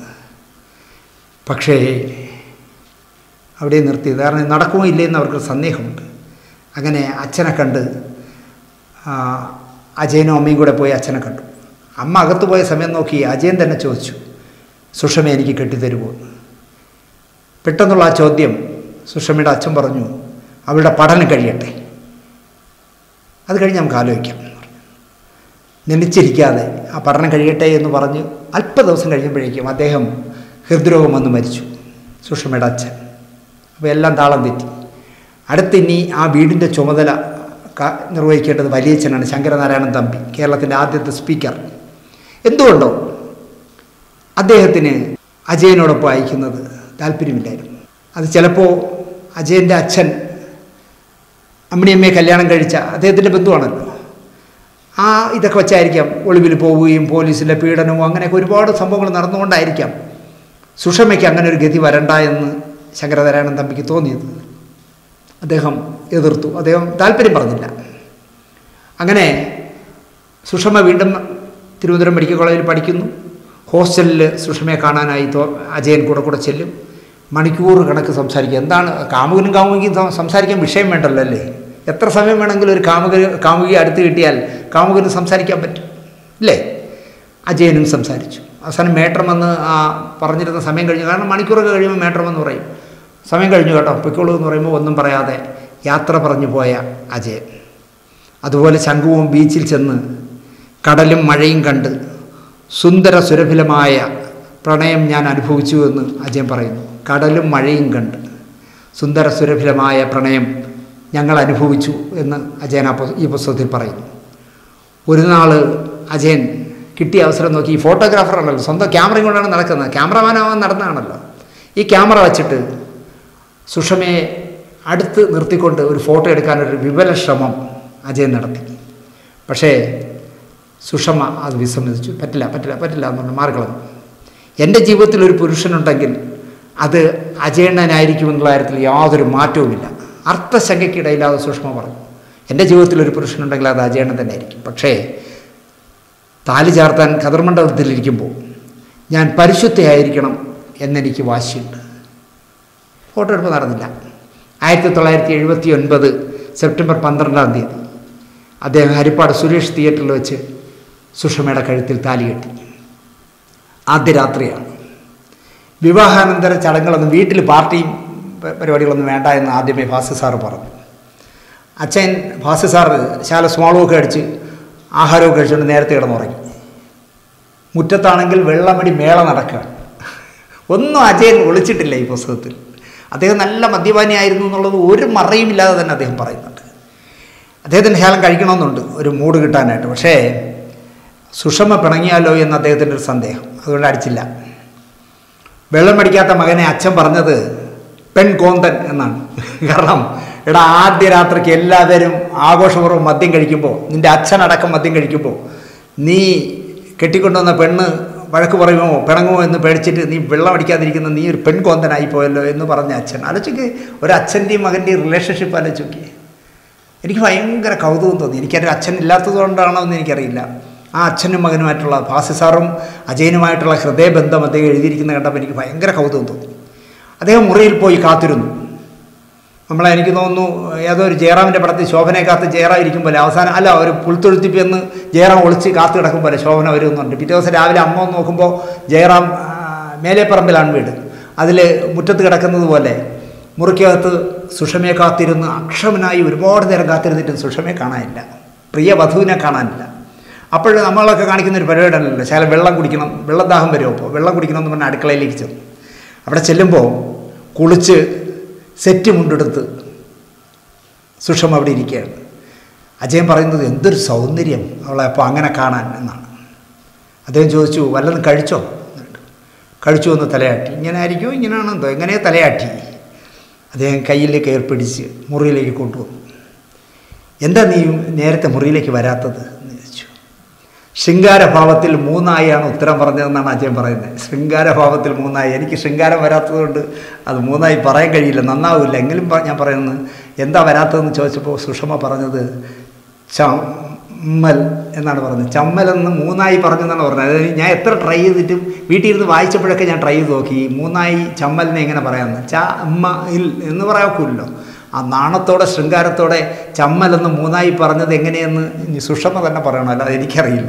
പക്ഷേ അവിടെ നിർത്തി കാരണം നടക്കുമോ ഇല്ലയെന്ന് അവർക്ക് സന്ദേഹമുണ്ട് അങ്ങനെ അച്ഛനെ കണ്ട് ആ, അജയനും അമ്മയും കൂടെ പോയി അച്ഛനെ കണ്ടു അമ്മ അകത്ത് പോയ സമയം നോക്കി അജയൻ തന്നെ ചോദിച്ചു സുഷമ എനിക്ക് കെട്ടിത്തരുമോ എന്ന് പെട്ടെന്നുള്ള ആ ചോദ്യം സുഷമയുടെ അച്ഛൻ പറഞ്ഞു അവളുടെ പഠനം കഴിയട്ടെ അത് കഴിഞ്ഞ് നമുക്ക് ആലോചിക്കാം എന്ന് പറഞ്ഞു. നിലച്ചിരിക്കാതെ ആ പഠനം കഴിയട്ടെ എന്ന് പറഞ്ഞ് അല്പ ദിവസം കഴിയുമ്പോഴേക്കും അദ്ദേഹം ഹൃദ്രോഗം വന്ന് മരിച്ചു സുഷമയുടെ അച്ഛൻ അപ്പോൾ എല്ലാം താളം തെറ്റി അടുത്ത് ഇനി ആ വീടിൻ്റെ ചുമതല ക- നിർവഹിക്കേണ്ടത് വലിയച്ഛനാണ് ശങ്കരനാരായണൻ തമ്പി കേരളത്തിൻ്റെ ആദ്യത്തെ സ്പീക്കർ എന്തുകൊണ്ടോ അദ്ദേഹത്തിന് അജയനോടൊപ്പം അയക്കുന്നത് താല്പര്യമില്ലായിരുന്നു അത് ചിലപ്പോൾ അജയൻ്റെ അച്ഛൻ അമ്മിണിയമ്മയെ കല്യാണം കഴിച്ച അദ്ദേഹത്തിൻ്റെ ബന്ധുവാണല്ലോ ആ ഇതൊക്കെ വെച്ചായിരിക്കാം ഒളിവിൽ പോവുകയും പോലീസിലെ പീഡനവും അങ്ങനെയൊക്കെ ഒരുപാട് സംഭവങ്ങൾ നടന്നുകൊണ്ടായിരിക്കാം സുഷമയ്ക്ക് അങ്ങനെ ഒരു ഗതി വരണ്ട എന്ന് ശങ്കരനാരായണൻ തമ്പിക്ക് തോന്നിയത് അദ്ദേഹം എതിർത്തു അദ്ദേഹം താല്പര്യം പറഞ്ഞില്ല അങ്ങനെ സുഷമ വീണ്ടും തിരുവനന്തപുരം മെഡിക്കൽ കോളേജിൽ പഠിക്കുന്നു ഹോസ്റ്റലിൽ സുഷമയെ കാണാനായി തോ അജയൻ കൂടെ കൂടെ ചെല്ലും മണിക്കൂർ കണക്ക് സംസാരിക്കുക എന്താണ് കാമുകനും കാമുകിയും സം- സംസാരിക്കാൻ വിഷയം വേണ്ടല്ലോ അല്ലേ എത്ര സമയം വേണമെങ്കിലും ഒരു കാമുക കാമുകിയെ അടുത്ത് കിട്ടിയാൽ കാമുകന് സംസാരിക്കാൻ പറ്റും ഇല്ലേ അജയനും സംസാരിച്ചു അവസാനം മേട്ടർ വന്ന് ആ പറഞ്ഞിരുന്ന സമയം കഴിഞ്ഞു കാരണം മണിക്കൂറൊക്കെ കഴിയുമ്പോൾ മേട്ടർ വന്ന് പറയും സമയം കഴിഞ്ഞു കേട്ടോ പൊയ്ക്കോളൂ എന്ന് പറയുമ്പോൾ ഒന്നും പറയാതെ യാത്ര പറഞ്ഞു പോയ അജയൻ അതുപോലെ ശംഖുവും ബീച്ചിൽ ചെന്ന് കടലും മഴയും കണ്ട് സുന്ദര സുരഭിലമായ പ്രണയം ഞാൻ അനുഭവിച്ചു എന്ന് അജയൻ പറയുന്നു കടലും മഴയും കണ്ട് സുന്ദര സുരഭിലമായ പ്രണയം ഞങ്ങൾ അനുഭവിച്ചു എന്ന് അജയൻ ആ പുസ്ത- ഈ പുസ്തകത്തിൽ പറയുന്നു ഒരു നാൾ അജയൻ കിട്ടിയ അവസരം നോക്കി ഈ ഫോട്ടോഗ്രാഫറാണല്ലോ സ്വന്തം ക്യാമറയും കൊണ്ടാണ് നടക്കുന്നത് ക്യാമറമാനാവാൻ നടന്നതാണല്ലോ ഈ ക്യാമറ വച്ചിട്ട് സുഷമയെ അടുത്ത് നിർത്തിക്കൊണ്ട് ഒരു ഫോട്ടോ എടുക്കാനൊരു വിപുല ശ്രമം അജയൻ നടത്തി പക്ഷേ സുഷമ അത് വിസമ്മതിച്ചു പറ്റില്ല പറ്റില്ല പറ്റില്ല എന്ന് പറഞ്ഞു മാറിക്കളഞ്ഞു എൻ്റെ ജീവിതത്തിൽ ഒരു പുരുഷനുണ്ടെങ്കിൽ അത് അജയണ്ണനായിരിക്കുമെന്നുള്ള കാര്യത്തിൽ യാതൊരു മാറ്റവുമില്ല അർത്ഥശങ്കയ്ക്കിടയില്ലാതെ സുഷമ പറഞ്ഞു എൻ്റെ ജീവിതത്തിൽ ഒരു പുരുഷനുണ്ടെങ്കിൽ അത് അജയണ്ണൻ തന്നെ ആയിരിക്കും പക്ഷേ താലി ചാർത്താൻ കതിർമണ്ഡലത്തിലിരിക്കുമ്പോൾ ഞാൻ പരിശുദ്ധയായിരിക്കണം എന്നെനിക്ക് വാശിയുണ്ട് ഫോട്ടോ എടുപ്പ് നടന്നില്ല ആയിരത്തി തൊള്ളായിരത്തി എഴുപത്തി ഒൻപത് സെപ്റ്റംബർ പന്ത്രണ്ടാം തീയതി അദ്ദേഹം ഹരിപ്പാട് സുരേഷ് തിയേറ്ററിൽ വെച്ച് സുഷമയുടെ കഴുത്തിൽ താലി കെട്ടി ആദ്യ രാത്രിയാണ് വിവാഹാനന്തര ചടങ്ങുകളൊന്നും വീട്ടിൽ പാർട്ടിയും പ- പരിപാടികളൊന്നും വേണ്ട എന്ന് ആദ്യമേ ഭാസ്യ സാറ് പറഞ്ഞു അച്ഛൻ ഭാസ്യ സാറ് ശാല സ്മോളൊക്കെ അടിച്ച് ആഹാരമൊക്കെ കഴിച്ചുകൊണ്ട് നേരത്തെ കിടന്നുറങ്ങി മുറ്റത്താണെങ്കിൽ വെള്ളമടി മേള നടക്കുകയാണ് ഒന്നും അജയൻ ഒളിച്ചിട്ടില്ല ഈ പുസ്തകത്തിൽ അദ്ദേഹം നല്ല മദ്യപാനിയായിരുന്നു എന്നുള്ളത് ഒരു മറയുമില്ലാതെ തന്നെ അദ്ദേഹം പറയുന്നുണ്ട് അദ്ദേഹത്തിന് ശാലം കഴിക്കണമെന്നുണ്ട് ഒരു മൂഡ് കിട്ടാനായിട്ട് പക്ഷേ സുഷമ പിണങ്ങിയാലോ എന്ന് അദ്ദേഹത്തിൻ്റെ ഒരു സന്ദേഹം അതുകൊണ്ട് അടിച്ചില്ല വെള്ളം അടിക്കാത്ത മകനെ അച്ഛൻ പറഞ്ഞത് പെൺ കോന്തൻ എന്നാണ് കാരണം എടാ ആദ്യ രാത്രിക്ക് എല്ലാവരും ആഘോഷപൂർവ്വം മദ്യം കഴിക്കുമ്പോൾ നിൻ്റെ അച്ഛനടക്കം മദ്യം കഴിക്കുമ്പോൾ നീ കെട്ടിക്കൊണ്ടുവന്ന പെണ്ണ് വഴക്ക് പറയുമോ പിണങ്ങുമോ എന്ന് പേടിച്ചിട്ട് നീ വെള്ളം അടിക്കാതിരിക്കുന്ന നീ ഒരു പെൺകോന്തനായി പോയല്ലോ എന്ന് പറഞ്ഞ അച്ഛൻ ആലോചിക്ക് ഒരു അച്ഛൻ്റെയും മകൻ്റെയും റിലേഷൻഷിപ്പ് ആലോചിക്ക് എനിക്ക് ഭയങ്കര കൗതുകം തോന്നി എനിക്കൊരു അച്ഛൻ ഇല്ലാത്തത് കൊണ്ടാണോ എന്ന് എനിക്കറിയില്ല ആ അച്ഛനും മകനുമായിട്ടുള്ള ഭാസി സാറും അജയനുമായിട്ടുള്ള ഹൃദയബന്ധം അദ്ദേഹം എഴുതിയിരിക്കുന്ന കണ്ടപ്പോൾ എനിക്ക് ഭയങ്കര കൗതുകം തോന്നി അദ്ദേഹം മുറിയിൽ പോയി കാത്തിരുന്നു നമ്മളെ എനിക്ക് തോന്നുന്നു ഏതോ ഒരു ജയറാമിൻ്റെ പടത്തിൽ ശോഭനയെ കാത്ത് ജയറാം ഇരിക്കുമ്പോൾ അവസാനം അല്ല ഒരു പുൽത്തൊഴുത്തിപ്പ് എന്ന് ജയറാം ഒളിച്ച് കാത്തു കിടക്കുമ്പോൾ ശോഭന വരുമെന്നുണ്ട് പിറ്റേ ദിവസം രാവിലെ അമ്മ ഒന്ന് നോക്കുമ്പോൾ ജയറാം ആ, മേലേപ്പറമ്പിലാണ് വീട് അതിൽ മുറ്റത്ത് കിടക്കുന്നത് പോലെ മുറിക്കകത്ത് സുഷമയെ കാത്തിരുന്ന് അക്ഷമനായി ഒരുപാട് നേരം കാത്തിരുന്നിട്ടും സുഷമയെ കാണാനില്ല പ്രിയ വധുവിനെ കാണാനില്ല അപ്പോൾ നമ്മളൊക്കെ കാണിക്കുന്ന ഒരു പരിപാടിയല്ലല്ലോ ശാല വെള്ളം കുടിക്കണം വെള്ളദാഹം വരും അപ്പോൾ വെള്ളം കുടിക്കണം എന്ന് പറഞ്ഞാൽ അടുക്കളയിലേക്ക് ചെന്നു അവിടെ ചെല്ലുമ്പോൾ കുളിച്ച് സെറ്റ് മുണ്ടെടുത്ത് സുഷമ അവിടെ ഇരിക്കുകയാണ് അജയൻ പറയുന്നത് എന്തൊരു സൗന്ദര്യം അവളെ അപ്പോൾ അങ്ങനെ കാണാൻ എന്നാണ് അദ്ദേഹം ചോദിച്ചു വല്ലതും കഴിച്ചോ എന്നിട്ട് കഴിച്ചു എന്ന് തലയാട്ടി ഇങ്ങനെ ആയിരിക്കും ഇങ്ങനെയാണെന്തോ എങ്ങനെ തലയാട്ടി അദ്ദേഹം കയ്യിൽ കയർ പിടിച്ച് മുറിയിലേക്ക് കൊണ്ടുവന്നു എന്താ നീ നേരത്തെ മുറിയിലേക്ക് വരാത്തത് എന്ന് ചോദിച്ചു ശൃംഗാരഭാവത്തിൽ മൂന്നായിയാണ് ഉത്തരം പറഞ്ഞതെന്നാണ് അജയൻ പറയുന്നത് ശൃംഗാരഭാവത്തിൽ മൂന്നായി എനിക്ക് ശൃംഗാരം വരാത്തതുകൊണ്ട് അത് മൂന്നായി പറയാൻ കഴിയില്ല നന്നാവില്ല എങ്കിലും പ- ഞാൻ പറയുന്നത് എന്താ വരാത്തതെന്ന് ചോദിച്ചപ്പോൾ സുഷമ പറഞ്ഞത് ചമ്മൽ എന്നാണ് പറഞ്ഞത് ചമ്മൽ എന്ന് മൂന്നായി പറഞ്ഞെന്നാണ് പറഞ്ഞത് അതായത് ഞാൻ എത്ര ട്രൈ ചെയ്തിട്ടും വീട്ടിൽ ഇരുന്ന് വായിച്ചപ്പോഴൊക്കെ ഞാൻ ട്രൈ ചെയ്ത് നോക്കി മൂന്നായി ചമ്മലിനെ എങ്ങനെ പറയാമെന്ന് ച അമ്മ ഇൽ എന്ന് പറയാക്കൂല്ലോ ആ നാണത്തോടെ ശൃംഗാരത്തോടെ ചമ്മലെന്ന് മൂന്നായി പറഞ്ഞത് എങ്ങനെയെന്ന് ഇനി സുഷമ തന്നെ പറയണം അല്ലാതെ എനിക്കറിയില്ല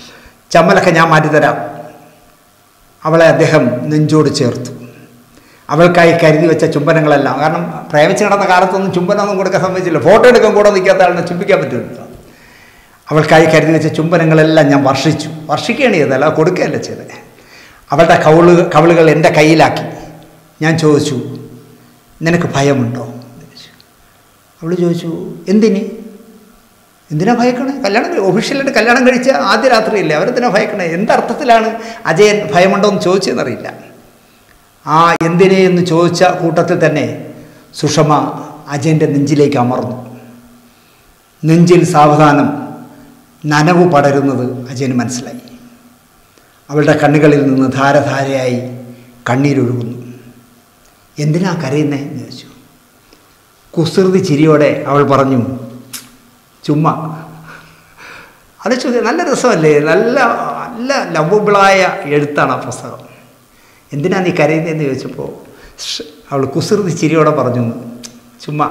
ചമ്മലൊക്കെ ഞാൻ മാറ്റിത്തരാം അവളെ അദ്ദേഹം നെഞ്ചോട് ചേർത്തു അവൾക്കായി കരുതി വെച്ച ചുംബനങ്ങളെല്ലാം കാരണം പ്രേമിച്ച് നടന്ന കാലത്തൊന്നും ചുംബനമൊന്നും കൊടുക്കാൻ സമ്മതിച്ചില്ല ഫോട്ടോ എടുക്കാൻ കൂടെ നിൽക്കാത്ത ആളിനെ ചുംബിക്കാൻ പറ്റില്ല അവൾക്കായി കരുതി വെച്ച ചുംബനങ്ങളെല്ലാം ഞാൻ വർഷിച്ചു വർഷിക്കുകയാണ് ചെയ്തല്ല കൊടുക്കുകയല്ല ചെയ്തത് അവളുടെ കവിള് കവിളുകൾ എൻ്റെ കയ്യിലാക്കി ഞാൻ ചോദിച്ചു നിനക്ക് ഭയമുണ്ടോ എന്ന് ചോദിച്ചു അവൾ ചോദിച്ചു എന്തിന് എന്തിനാ ഭയക്കണേ കല്യാണം കഴി- ഒഫീഷ്യലായിട്ട് കല്യാണം കഴിച്ച ആദ്യ രാത്രിയില്ലേ അവരെന്തിനാ ഭയക്കണേ എന്തർത്ഥത്തിലാണ് അജയൻ ഭയമുണ്ടോ എന്ന് ചോദിച്ചതെന്നറിയില്ല ആ എന്തിനെ എന്ന് ചോദിച്ച കൂട്ടത്തിൽ തന്നെ സുഷമ അജയൻ്റെ നെഞ്ചിലേക്ക് അമർന്നു നെഞ്ചിൽ സാവധാനം നനവ് പടരുന്നത് അജയന് മനസ്സിലായി അവളുടെ കണ്ണുകളിൽ നിന്ന് ധാരധാരയായി കണ്ണീരൊഴുകുന്നു എന്തിനാ കരയുന്നേ എന്ന് ചോദിച്ചു കുസൃതി ചിരിയോടെ അവൾ പറഞ്ഞു ചുമ്മാ അത് ചോദ്യം നല്ല രസമല്ലേ നല്ല നല്ല ലവബിളായ എഴുത്താണ് ആ പുസ്തകം എന്തിനാ നീ കരയുന്നതെന്ന് ചോദിച്ചപ്പോൾ ഷ് അവൾ കുസൃതി ചിരിയോടെ പറഞ്ഞു ചുമ്മാ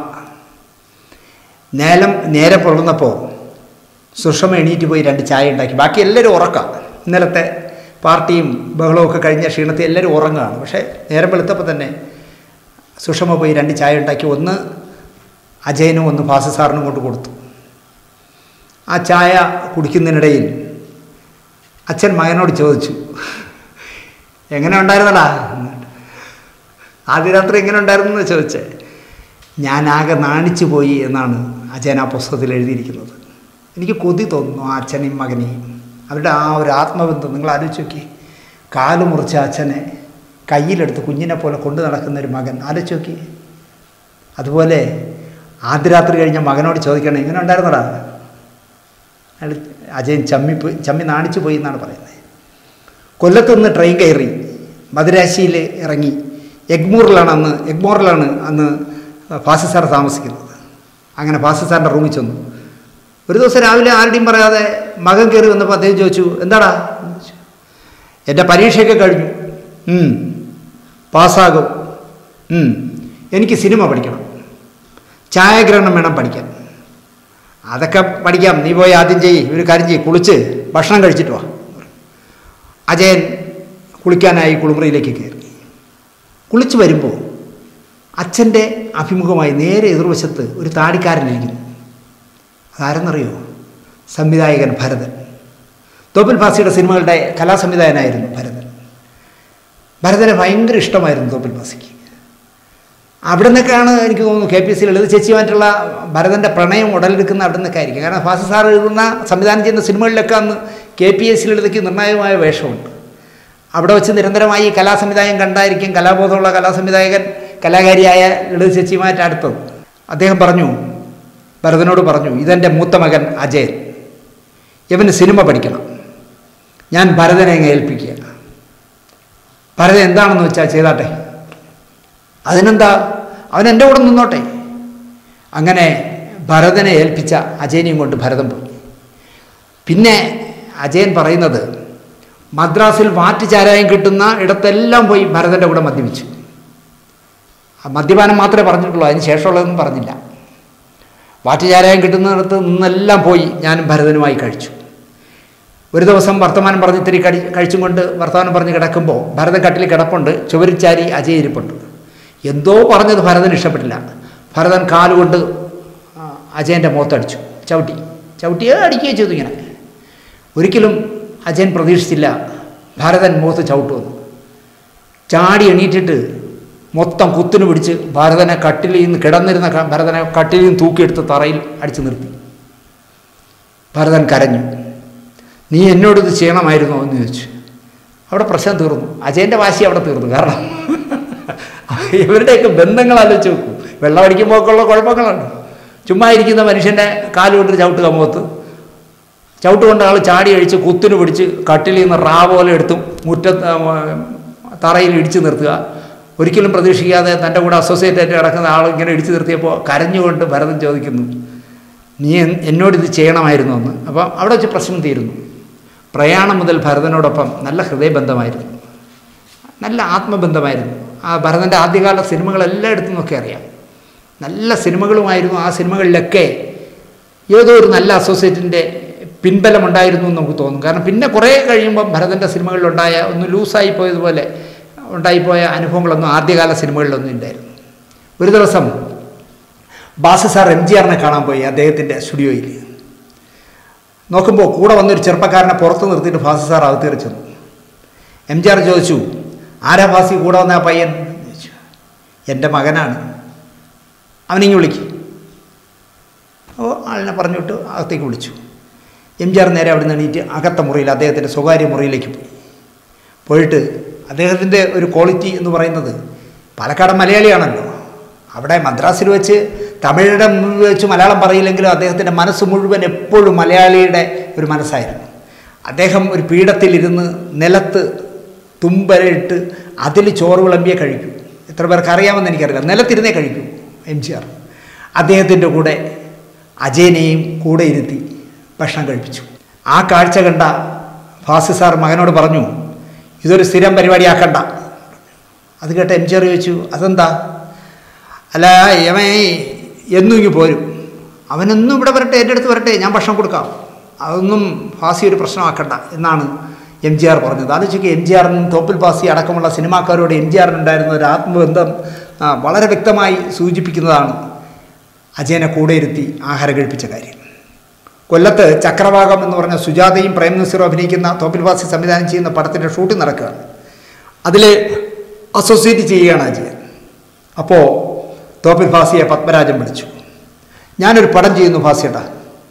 നേരം നേരെ പൊള്ളുന്നപ്പോൾ സുഷമ എണീറ്റ് പോയി രണ്ട് ചായ ഉണ്ടാക്കി ബാക്കി എല്ലാവരും ഉറക്കാം ഇന്നലത്തെ പാർട്ടിയും ബഹളവും ഒക്കെ കഴിഞ്ഞ ക്ഷീണത്തിൽ എല്ലാവരും ഉറങ്ങുകയാണ് പക്ഷേ നേരം വെളുത്തപ്പോൾ തന്നെ സുഷമ പോയി രണ്ട് ചായ ഉണ്ടാക്കി ഒന്ന് അജയനും ഒന്ന് ഫാസി സാറിനും കൊണ്ട് കൊടുത്തു ആ ചായ കുടിക്കുന്നതിനിടയിൽ അച്ഛൻ മകനോട് ചോദിച്ചു എങ്ങനെ ഉണ്ടായിരുന്നടാ ആദ്യ രാത്രി എങ്ങനെ ഉണ്ടായിരുന്നു എന്ന് ചോദിച്ചേ ഞാനാകെ നാണിച്ചു പോയി എന്നാണ് അജയൻ ആ പുസ്തകത്തിൽ എഴുതിയിരിക്കുന്നത് എനിക്ക് കൊതി തോന്നുന്നു ആ അച്ഛനെയും മകനെയും അവരുടെ ആ ഒരു ആത്മബന്ധം നിങ്ങൾ ആലോചിച്ച് നോക്കി കാല് മുറിച്ച അച്ഛനെ കയ്യിലെടുത്ത് കുഞ്ഞിനെ പോലെ കൊണ്ടു നടക്കുന്ന ഒരു മകൻ ആലോചിച്ച് നോക്കി അതുപോലെ ആദ്യ രാത്രി കഴിഞ്ഞ മകനോട് ചോദിക്കണം എങ്ങനെ ഉണ്ടായിരുന്നടാ അയാൾ അജയൻ ചമ്മിപ്പോയി ചമ്മി നാണിച്ചു പോയി എന്നാണ് പറയുന്നത് കൊല്ലത്ത് നിന്ന് ട്രെയിൻ കയറി മദുരാശിയിൽ ഇറങ്ങി എഗ്മൂറിലാണ് അന്ന് എഗ്മോറിലാണ് അന്ന് ഫാസി സാർ താമസിക്കുന്നത് അങ്ങനെ ഫാസി സാറിൻ്റെ റൂമിൽ ചെന്നു ഒരു ദിവസം രാവിലെ ആരുടെയും പറയാതെ മകൻ കയറി വന്നപ്പോൾ അദ്ദേഹം ചോദിച്ചു എന്താടാ എന്ന് ചോദിച്ചു. എൻ്റെ പരീക്ഷയൊക്കെ കഴിഞ്ഞു ഉം. പാസ്സാകും ഉം. എനിക്ക് സിനിമ പഠിക്കണം ഛായാഗ്രഹണം വേണം പഠിക്കാൻ അതൊക്കെ പഠിക്കാം നീ പോയി ആദ്യം ചെയ്യ് ഒരു കാര്യം ചെയ്യ് കുളിച്ച് ഭക്ഷണം കഴിച്ചിട്ട് വാ അജയൻ കുളിക്കാനായി കുളിമുറിയിലേക്ക് കയറി കുളിച്ച് വരുമ്പോൾ അച്ഛൻ്റെ അഭിമുഖമായി നേരെ എതിർവശത്ത് ഒരു താടിക്കാരനിരിക്കുന്നു അതാരെന്നറിയോ സംവിധായകൻ ഭരതൻ തോപ്പിൽ ഫാസിയുടെ സിനിമകളുടെ കലാസംവിധായകനായിരുന്നു ഭരതൻ ഭരതനെ ഭയങ്കര ഇഷ്ടമായിരുന്നു തോപ്പിൽ ഫാസിക്ക് അവിടെ നിന്നൊക്കെയാണ് എനിക്ക് തോന്നുന്നു K P S C Lalitha ചേച്ചിയുമായിട്ടുള്ള ഭരതൻ്റെ പ്രണയം ഉടലെടുക്കുന്ന അവിടെ നിന്നൊക്കെ ആയിരിക്കും കാരണം ഫാസി സാർ എഴുതുന്ന സംവിധാനം ചെയ്യുന്ന സിനിമകളിലൊക്കെ അന്ന് കെ പി എസ് സി ലളിതയ്ക്ക് നിർണായകമായ വേഷമുണ്ട് അവിടെ വെച്ച് നിരന്തരമായി ഈ കലാസംവിധായകൻ കണ്ടായിരിക്കും കലാബോധമുള്ള കലാസംവിധായകൻ കലാകാരിയായ ലളിത ചേച്ചിയുമായിട്ട് അടുത്തത് അദ്ദേഹം പറഞ്ഞു ഭരതനോട് പറഞ്ഞു ഇതെൻ്റെ മൂത്ത മകൻ അജയൻ ഇവന് സിനിമ പഠിക്കണം ഞാൻ ഭരതനെ അങ്ങ് ഏൽപ്പിക്കുക ഭരതൻ എന്താണെന്ന് വെച്ചാൽ ചെയ്താട്ടെ അതിനെന്താ അവൻ എൻ്റെ കൂടെ നിന്നോട്ടെ അങ്ങനെ ഭരതനെ ഏൽപ്പിച്ച അജയനെയും കൊണ്ട് ഭരതൻ പോയി പിന്നെ അജയൻ പറയുന്നത് മദ്രാസിൽ വാറ്റ് ചാരായം കിട്ടുന്ന ഇടത്തെല്ലാം പോയി ഭരതൻ്റെ കൂടെ മദ്യപിച്ചു ആ മദ്യപാനം മാത്രമേ പറഞ്ഞിട്ടുള്ളൂ അതിന് ശേഷമുള്ളതൊന്നും പറഞ്ഞില്ല വാറ്റ് ചാരായം കിട്ടുന്നിടത്ത് നിന്നെല്ലാം പോയി ഞാനും ഭരതനുമായി കഴിച്ചു ഒരു ദിവസം വർത്തമാനം പറഞ്ഞ് ഇത്തിരി കടി കഴിച്ചും കൊണ്ട് വർത്തമാനം പറഞ്ഞ് കിടക്കുമ്പോൾ ഭരതൻ കട്ടിൽ കിടപ്പുണ്ട് ചുവരിച്ചാരി അജയ് ഇരിപ്പുണ്ട് എന്തോ പറഞ്ഞത് ഭരതന് ഇഷ്ടപ്പെട്ടില്ല ഭരതൻ കാലുകൊണ്ട് ആ, അജയൻ്റെ മുഖത്തടിച്ചു ചവിട്ടി ചവിട്ടിയേ അടിക്കുകയോ ചെയ്തു ഇങ്ങനെ ഒരിക്കലും അജയൻ പ്രതീക്ഷിച്ചില്ല ഭരതൻ മുഖത്ത് ചവിട്ടുമെന്ന് ചാടി എണീറ്റിട്ട് മൊത്തം കുത്തിനു പിടിച്ച് ഭരതനെ കട്ടിലിൽ നിന്ന് കിടന്നിരുന്ന ക- ഭരതനെ കട്ടിലിൽ നിന്ന് തൂക്കിയെടുത്ത് തറയിൽ അടിച്ചു നിർത്തി ഭരതൻ കരഞ്ഞു നീ എന്നോട് ഇത് ചെയ്യണമായിരുന്നോ എന്ന് ചോദിച്ചു അവിടെ പ്രശ്നം തീർന്നു അജയൻ്റെ വാശി അവിടെ തീർന്നു കാരണം ഇവരുടെയൊക്കെ ബന്ധങ്ങൾ ആലോചിച്ച് നോക്കൂ വെള്ളം അടിക്കുമ്പോൾ ഒക്കെ ഉള്ള കുഴപ്പങ്ങളുണ്ട് ചുമ്മാ ഇരിക്കുന്ന മനുഷ്യൻ്റെ കാല് കൊണ്ട് ചവിട്ടുക മുഖത്ത് ചവിട്ട് കൊണ്ട് ആൾ ചാടി അഴിച്ച് കുത്തിനു പിടിച്ച് കട്ടിലിൽ നിന്ന് റാ പോലെ എടുത്തും മുറ്റത്ത് ആ, തറയിൽ ഇടിച്ചു നിർത്തുക ഒരിക്കലും പ്രതീക്ഷിക്കാതെ തൻ്റെ കൂടെ അസോസിയേറ്റ് ആയിട്ട് കിടക്കുന്ന ആൾ ഇങ്ങനെ ഇടിച്ചു നിർത്തിയപ്പോൾ കരഞ്ഞുകൊണ്ട് ഭരതൻ ചോദിക്കുന്നു നീ എൻ- എന്നോട് ഇത് ചെയ്യണമായിരുന്നു എന്ന് അപ്പം അവിടെ വെച്ച് പ്രശ്നം തീരുന്നു പ്രയാണം മുതൽ ഭരതനോടൊപ്പം നല്ല ഹൃദയബന്ധമായിരുന്നു നല്ല ആത്മബന്ധമായിരുന്നു ആ ഭരതൻ്റെ ആദ്യകാല സിനിമകളെല്ലാം എടുത്തു നോക്കി അറിയാം നല്ല സിനിമകളുമായിരുന്നു ആ സിനിമകളിലൊക്കെ ഏതോ ഒരു നല്ല അസോസിയേറ്റിൻ്റെ പിൻബലമുണ്ടായിരുന്നു എന്ന് നമുക്ക് തോന്നും കാരണം പിന്നെ കുറേ കഴിയുമ്പം ഭരതൻ്റെ സിനിമകളിലുണ്ടായ ഒന്ന് ലൂസായി പോയതുപോലെ ഉണ്ടായിപ്പോയ അനുഭവങ്ങളൊന്നും ആദ്യകാല സിനിമകളിലൊന്നും ഇല്ലായിരുന്നു ഒരു ദിവസം ബാസു സാർ എം ജി ആറിനെ കാണാൻ പോയി അദ്ദേഹത്തിൻ്റെ സ്റ്റുഡിയോയിൽ നോക്കുമ്പോൾ കൂടെ വന്നൊരു ചെറുപ്പക്കാരനെ പുറത്ത് നിർത്തിയിട്ട് ബാസു സാർ അകത്ത് കയറി ചെന്നു എം ജി ആർ ചോദിച്ചു ആരാ ബാസി കൂടെ വന്ന ആ പയ്യൻ എന്ന് ചോദിച്ചു എൻ്റെ മകനാണ് അവനിങ്ങ് വിളിക്കും അപ്പോൾ ആളിനെ പറഞ്ഞു വിട്ട് അകത്തേക്ക് വിളിച്ചു എം ജി ആർ നേരെ അവിടെ നിന്ന് എണീറ്റ് അകത്ത മുറിയിൽ അദ്ദേഹത്തിൻ്റെ സ്വകാര്യ മുറിയിലേക്ക് പോയി പോയിട്ട് അദ്ദേഹത്തിൻ്റെ ഒരു ക്വാളിറ്റി എന്ന് പറയുന്നത് പാലക്കാട് മലയാളിയാണല്ലോ അവിടെ മദ്രാസിൽ വെച്ച് തമിഴിയുടെ മുന്നിൽ വെച്ച് മലയാളം പറയില്ലെങ്കിലും അദ്ദേഹത്തിൻ്റെ മനസ്സ് മുഴുവൻ എപ്പോഴും മലയാളിയുടെ ഒരു മനസ്സായിരുന്നു അദ്ദേഹം ഒരു പീഠത്തിലിരുന്ന് നിലത്ത് തുമ്പരയിട്ട് അതിൽ ചോറ് വിളമ്പിയേ കഴിക്കൂ എത്ര പേർക്ക് അറിയാമെന്ന് എനിക്കറിയില്ല നിലത്തിരുന്നേ കഴിക്കൂ എം ജി ആർ അദ്ദേഹത്തിൻ്റെ കൂടെ അജയനെയും കൂടെ ഇരുത്തി ഭക്ഷണം കഴിപ്പിച്ചു ആ കാഴ്ച കണ്ട ഫാസി സാർ മകനോട് പറഞ്ഞു ഇതൊരു സ്ഥിരം പരിപാടിയാക്കണ്ട അത് കേട്ട് എം ജി ആർ ചോദിച്ചു അതെന്താ അല്ല യമേ എന്നും ഇങ്ങ് പോരും അവനെന്നും ഇവിടെ വരട്ടെ എൻ്റെ അടുത്ത് വരട്ടെ ഞാൻ ഭക്ഷണം കൊടുക്കാം അതൊന്നും ഫാസി ഒരു പ്രശ്നമാക്കണ്ട എന്നാണ് എം ജി ആർ പറഞ്ഞത് ആലോചിക്കുക എം ജി ആറിനും തോപ്പിൽ ഫാസി അടക്കമുള്ള സിനിമാക്കാരോട് എം ജി ആറിനുണ്ടായിരുന്ന ഒരു ആത്മബന്ധം ആ, വളരെ വ്യക്തമായി സൂചിപ്പിക്കുന്നതാണ് അജയനെ കൂടെ ഇരുത്തി ആഹാരം കഴിപ്പിച്ച കാര്യം കൊല്ലത്ത് ചക്രവാകം എന്ന് പറഞ്ഞ സുജാതയും പ്രേം നസീറും അഭിനയിക്കുന്ന തോപ്പിൽ ഫാസി സംവിധാനം ചെയ്യുന്ന പടത്തിൻ്റെ ഷൂട്ടിംഗ് നടക്കുകയാണ് അതിൽ അസോസിയേറ്റ് ചെയ്യുകയാണ് അജയൻ അപ്പോൾ തോപ്പിൽ ഫാസിയെ പത്മരാജൻ വിളിച്ചു ഞാനൊരു പടം ചെയ്യുന്നു ഫാസിയേട്ടാ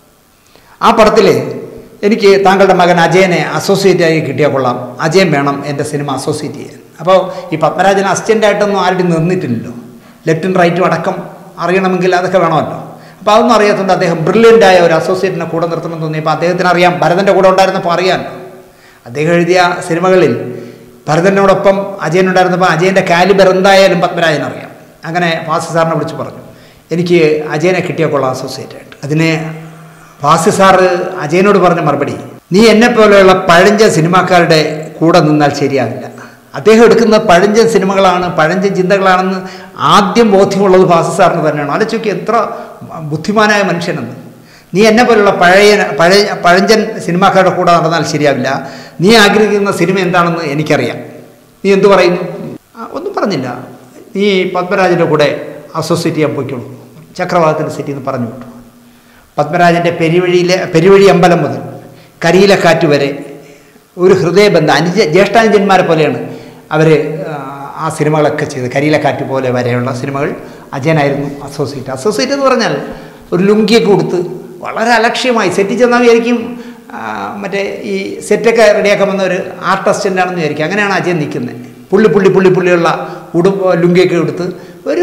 ആ പടത്തിൽ എനിക്ക് താങ്കളുടെ മകൻ അജയനെ അസോസിയേറ്റ് ആയി കിട്ടിയാൽ കൊള്ളാം അജയൻ വേണം എൻ്റെ സിനിമ അസോസിയേറ്റ് ചെയ്യാൻ അപ്പോൾ ഈ പത്മരാജൻ അസിസ്റ്റൻ്റായിട്ടൊന്നും ആരുടെയും നിന്നിട്ടില്ലല്ലോ ലെഫ്റ്റും റൈറ്റും അടക്കം അറിയണമെങ്കിൽ അതൊക്കെ വേണമല്ലോ അപ്പോൾ അതൊന്നും അറിയാത്തതുകൊണ്ട് അദ്ദേഹം ബ്രില്യൻ്റ് ആയ ഒരു അസോസിയേറ്റിനെ കൂടെ നിർത്തണം എന്ന് തോന്നിയപ്പോൾ അദ്ദേഹത്തിന് അറിയാം ഭരതൻ്റെ കൂടെ ഉണ്ടായിരുന്നപ്പോൾ അറിയാൻ അദ്ദേഹം എഴുതിയ സിനിമകളിൽ ഭരതനോടൊപ്പം അജയനുണ്ടായിരുന്നപ്പോൾ അജയൻ്റെ കാലിബർ എന്തായാലും പത്മരാജൻ അറിയാം അങ്ങനെ ഫാസി സാറിനെ വിളിച്ച് പറഞ്ഞു എനിക്ക് അജയനെ കിട്ടിയാൽ കൊള്ളാം അസോസിയേറ്റ് ആയിട്ട് അതിന് ഫാസി സാറ് അജയനോട് പറഞ്ഞ മറുപടി നീ എന്നെ പോലെയുള്ള പഴഞ്ച സിനിമാക്കാരുടെ കൂടെ നിന്നാൽ ശരിയാവില്ല അദ്ദേഹം എടുക്കുന്ന പഴഞ്ചൻ സിനിമകളാണ് പഴഞ്ചൻ ചിന്തകളാണെന്ന് ആദ്യം ബോധ്യമുള്ളത് ഫാസി സാറിന് തന്നെയാണ് ആലോചിക്കുക എത്ര ബുദ്ധിമാനായ മനുഷ്യനെന്ന് നീ എന്നെ പോലുള്ള പഴയ പഴയ പഴഞ്ചൻ സിനിമാക്കാരുടെ കൂടെ നടന്നാൽ ശരിയാവില്ല നീ ആഗ്രഹിക്കുന്ന സിനിമ എന്താണെന്ന് എനിക്കറിയാം നീ എന്തു പറയുന്നു ആ, ഒന്നും പറഞ്ഞില്ല നീ പത്മരാജൻ്റെ കൂടെ അസോസിയേറ്റ് ചെയ്യാൻ പോയിക്കോളൂ ചക്രവാളത്തിൻ്റെ സെറ്റിൽ നിന്ന് പറഞ്ഞു വിട്ടു പത്മരാജൻ്റെ പെരുവഴിയിലെ പെരുവഴി അമ്പലം മുതൽ കരിയിലക്കാറ്റ് വരെ ഒരു ഹൃദയബന്ധം അനുജ ജ്യേഷ്ഠാനുജന്മാരെ പോലെയാണ് അവർ ആ സിനിമകളൊക്കെ ചെയ്ത് കരിയിലക്കാറ്റ് പോലെ വരെയുള്ള സിനിമകൾ അജയനായിരുന്നു അസോസിയേറ്റ് അസോസിയേറ്റ് എന്ന് പറഞ്ഞാൽ ഒരു ലുങ്കിയൊക്കെ കൊടുത്ത് വളരെ അലക്ഷ്യമായി സെറ്റിൽ ചെന്നാൽ വിചാരിക്കും ആ, മറ്റേ ഈ സെറ്റൊക്കെ റെഡിയാക്കാൻ വന്ന ഒരു ആർട്ടിസ്റ്റൻ്റ് ആണെന്ന് വിചാരിക്കും അങ്ങനെയാണ് അജയൻ നിൽക്കുന്നത് പുള്ളി പുള്ളി പുള്ളി പുള്ളിയുള്ള ഉടു ലുങ്കിയൊക്കെ എടുത്ത് ഒരു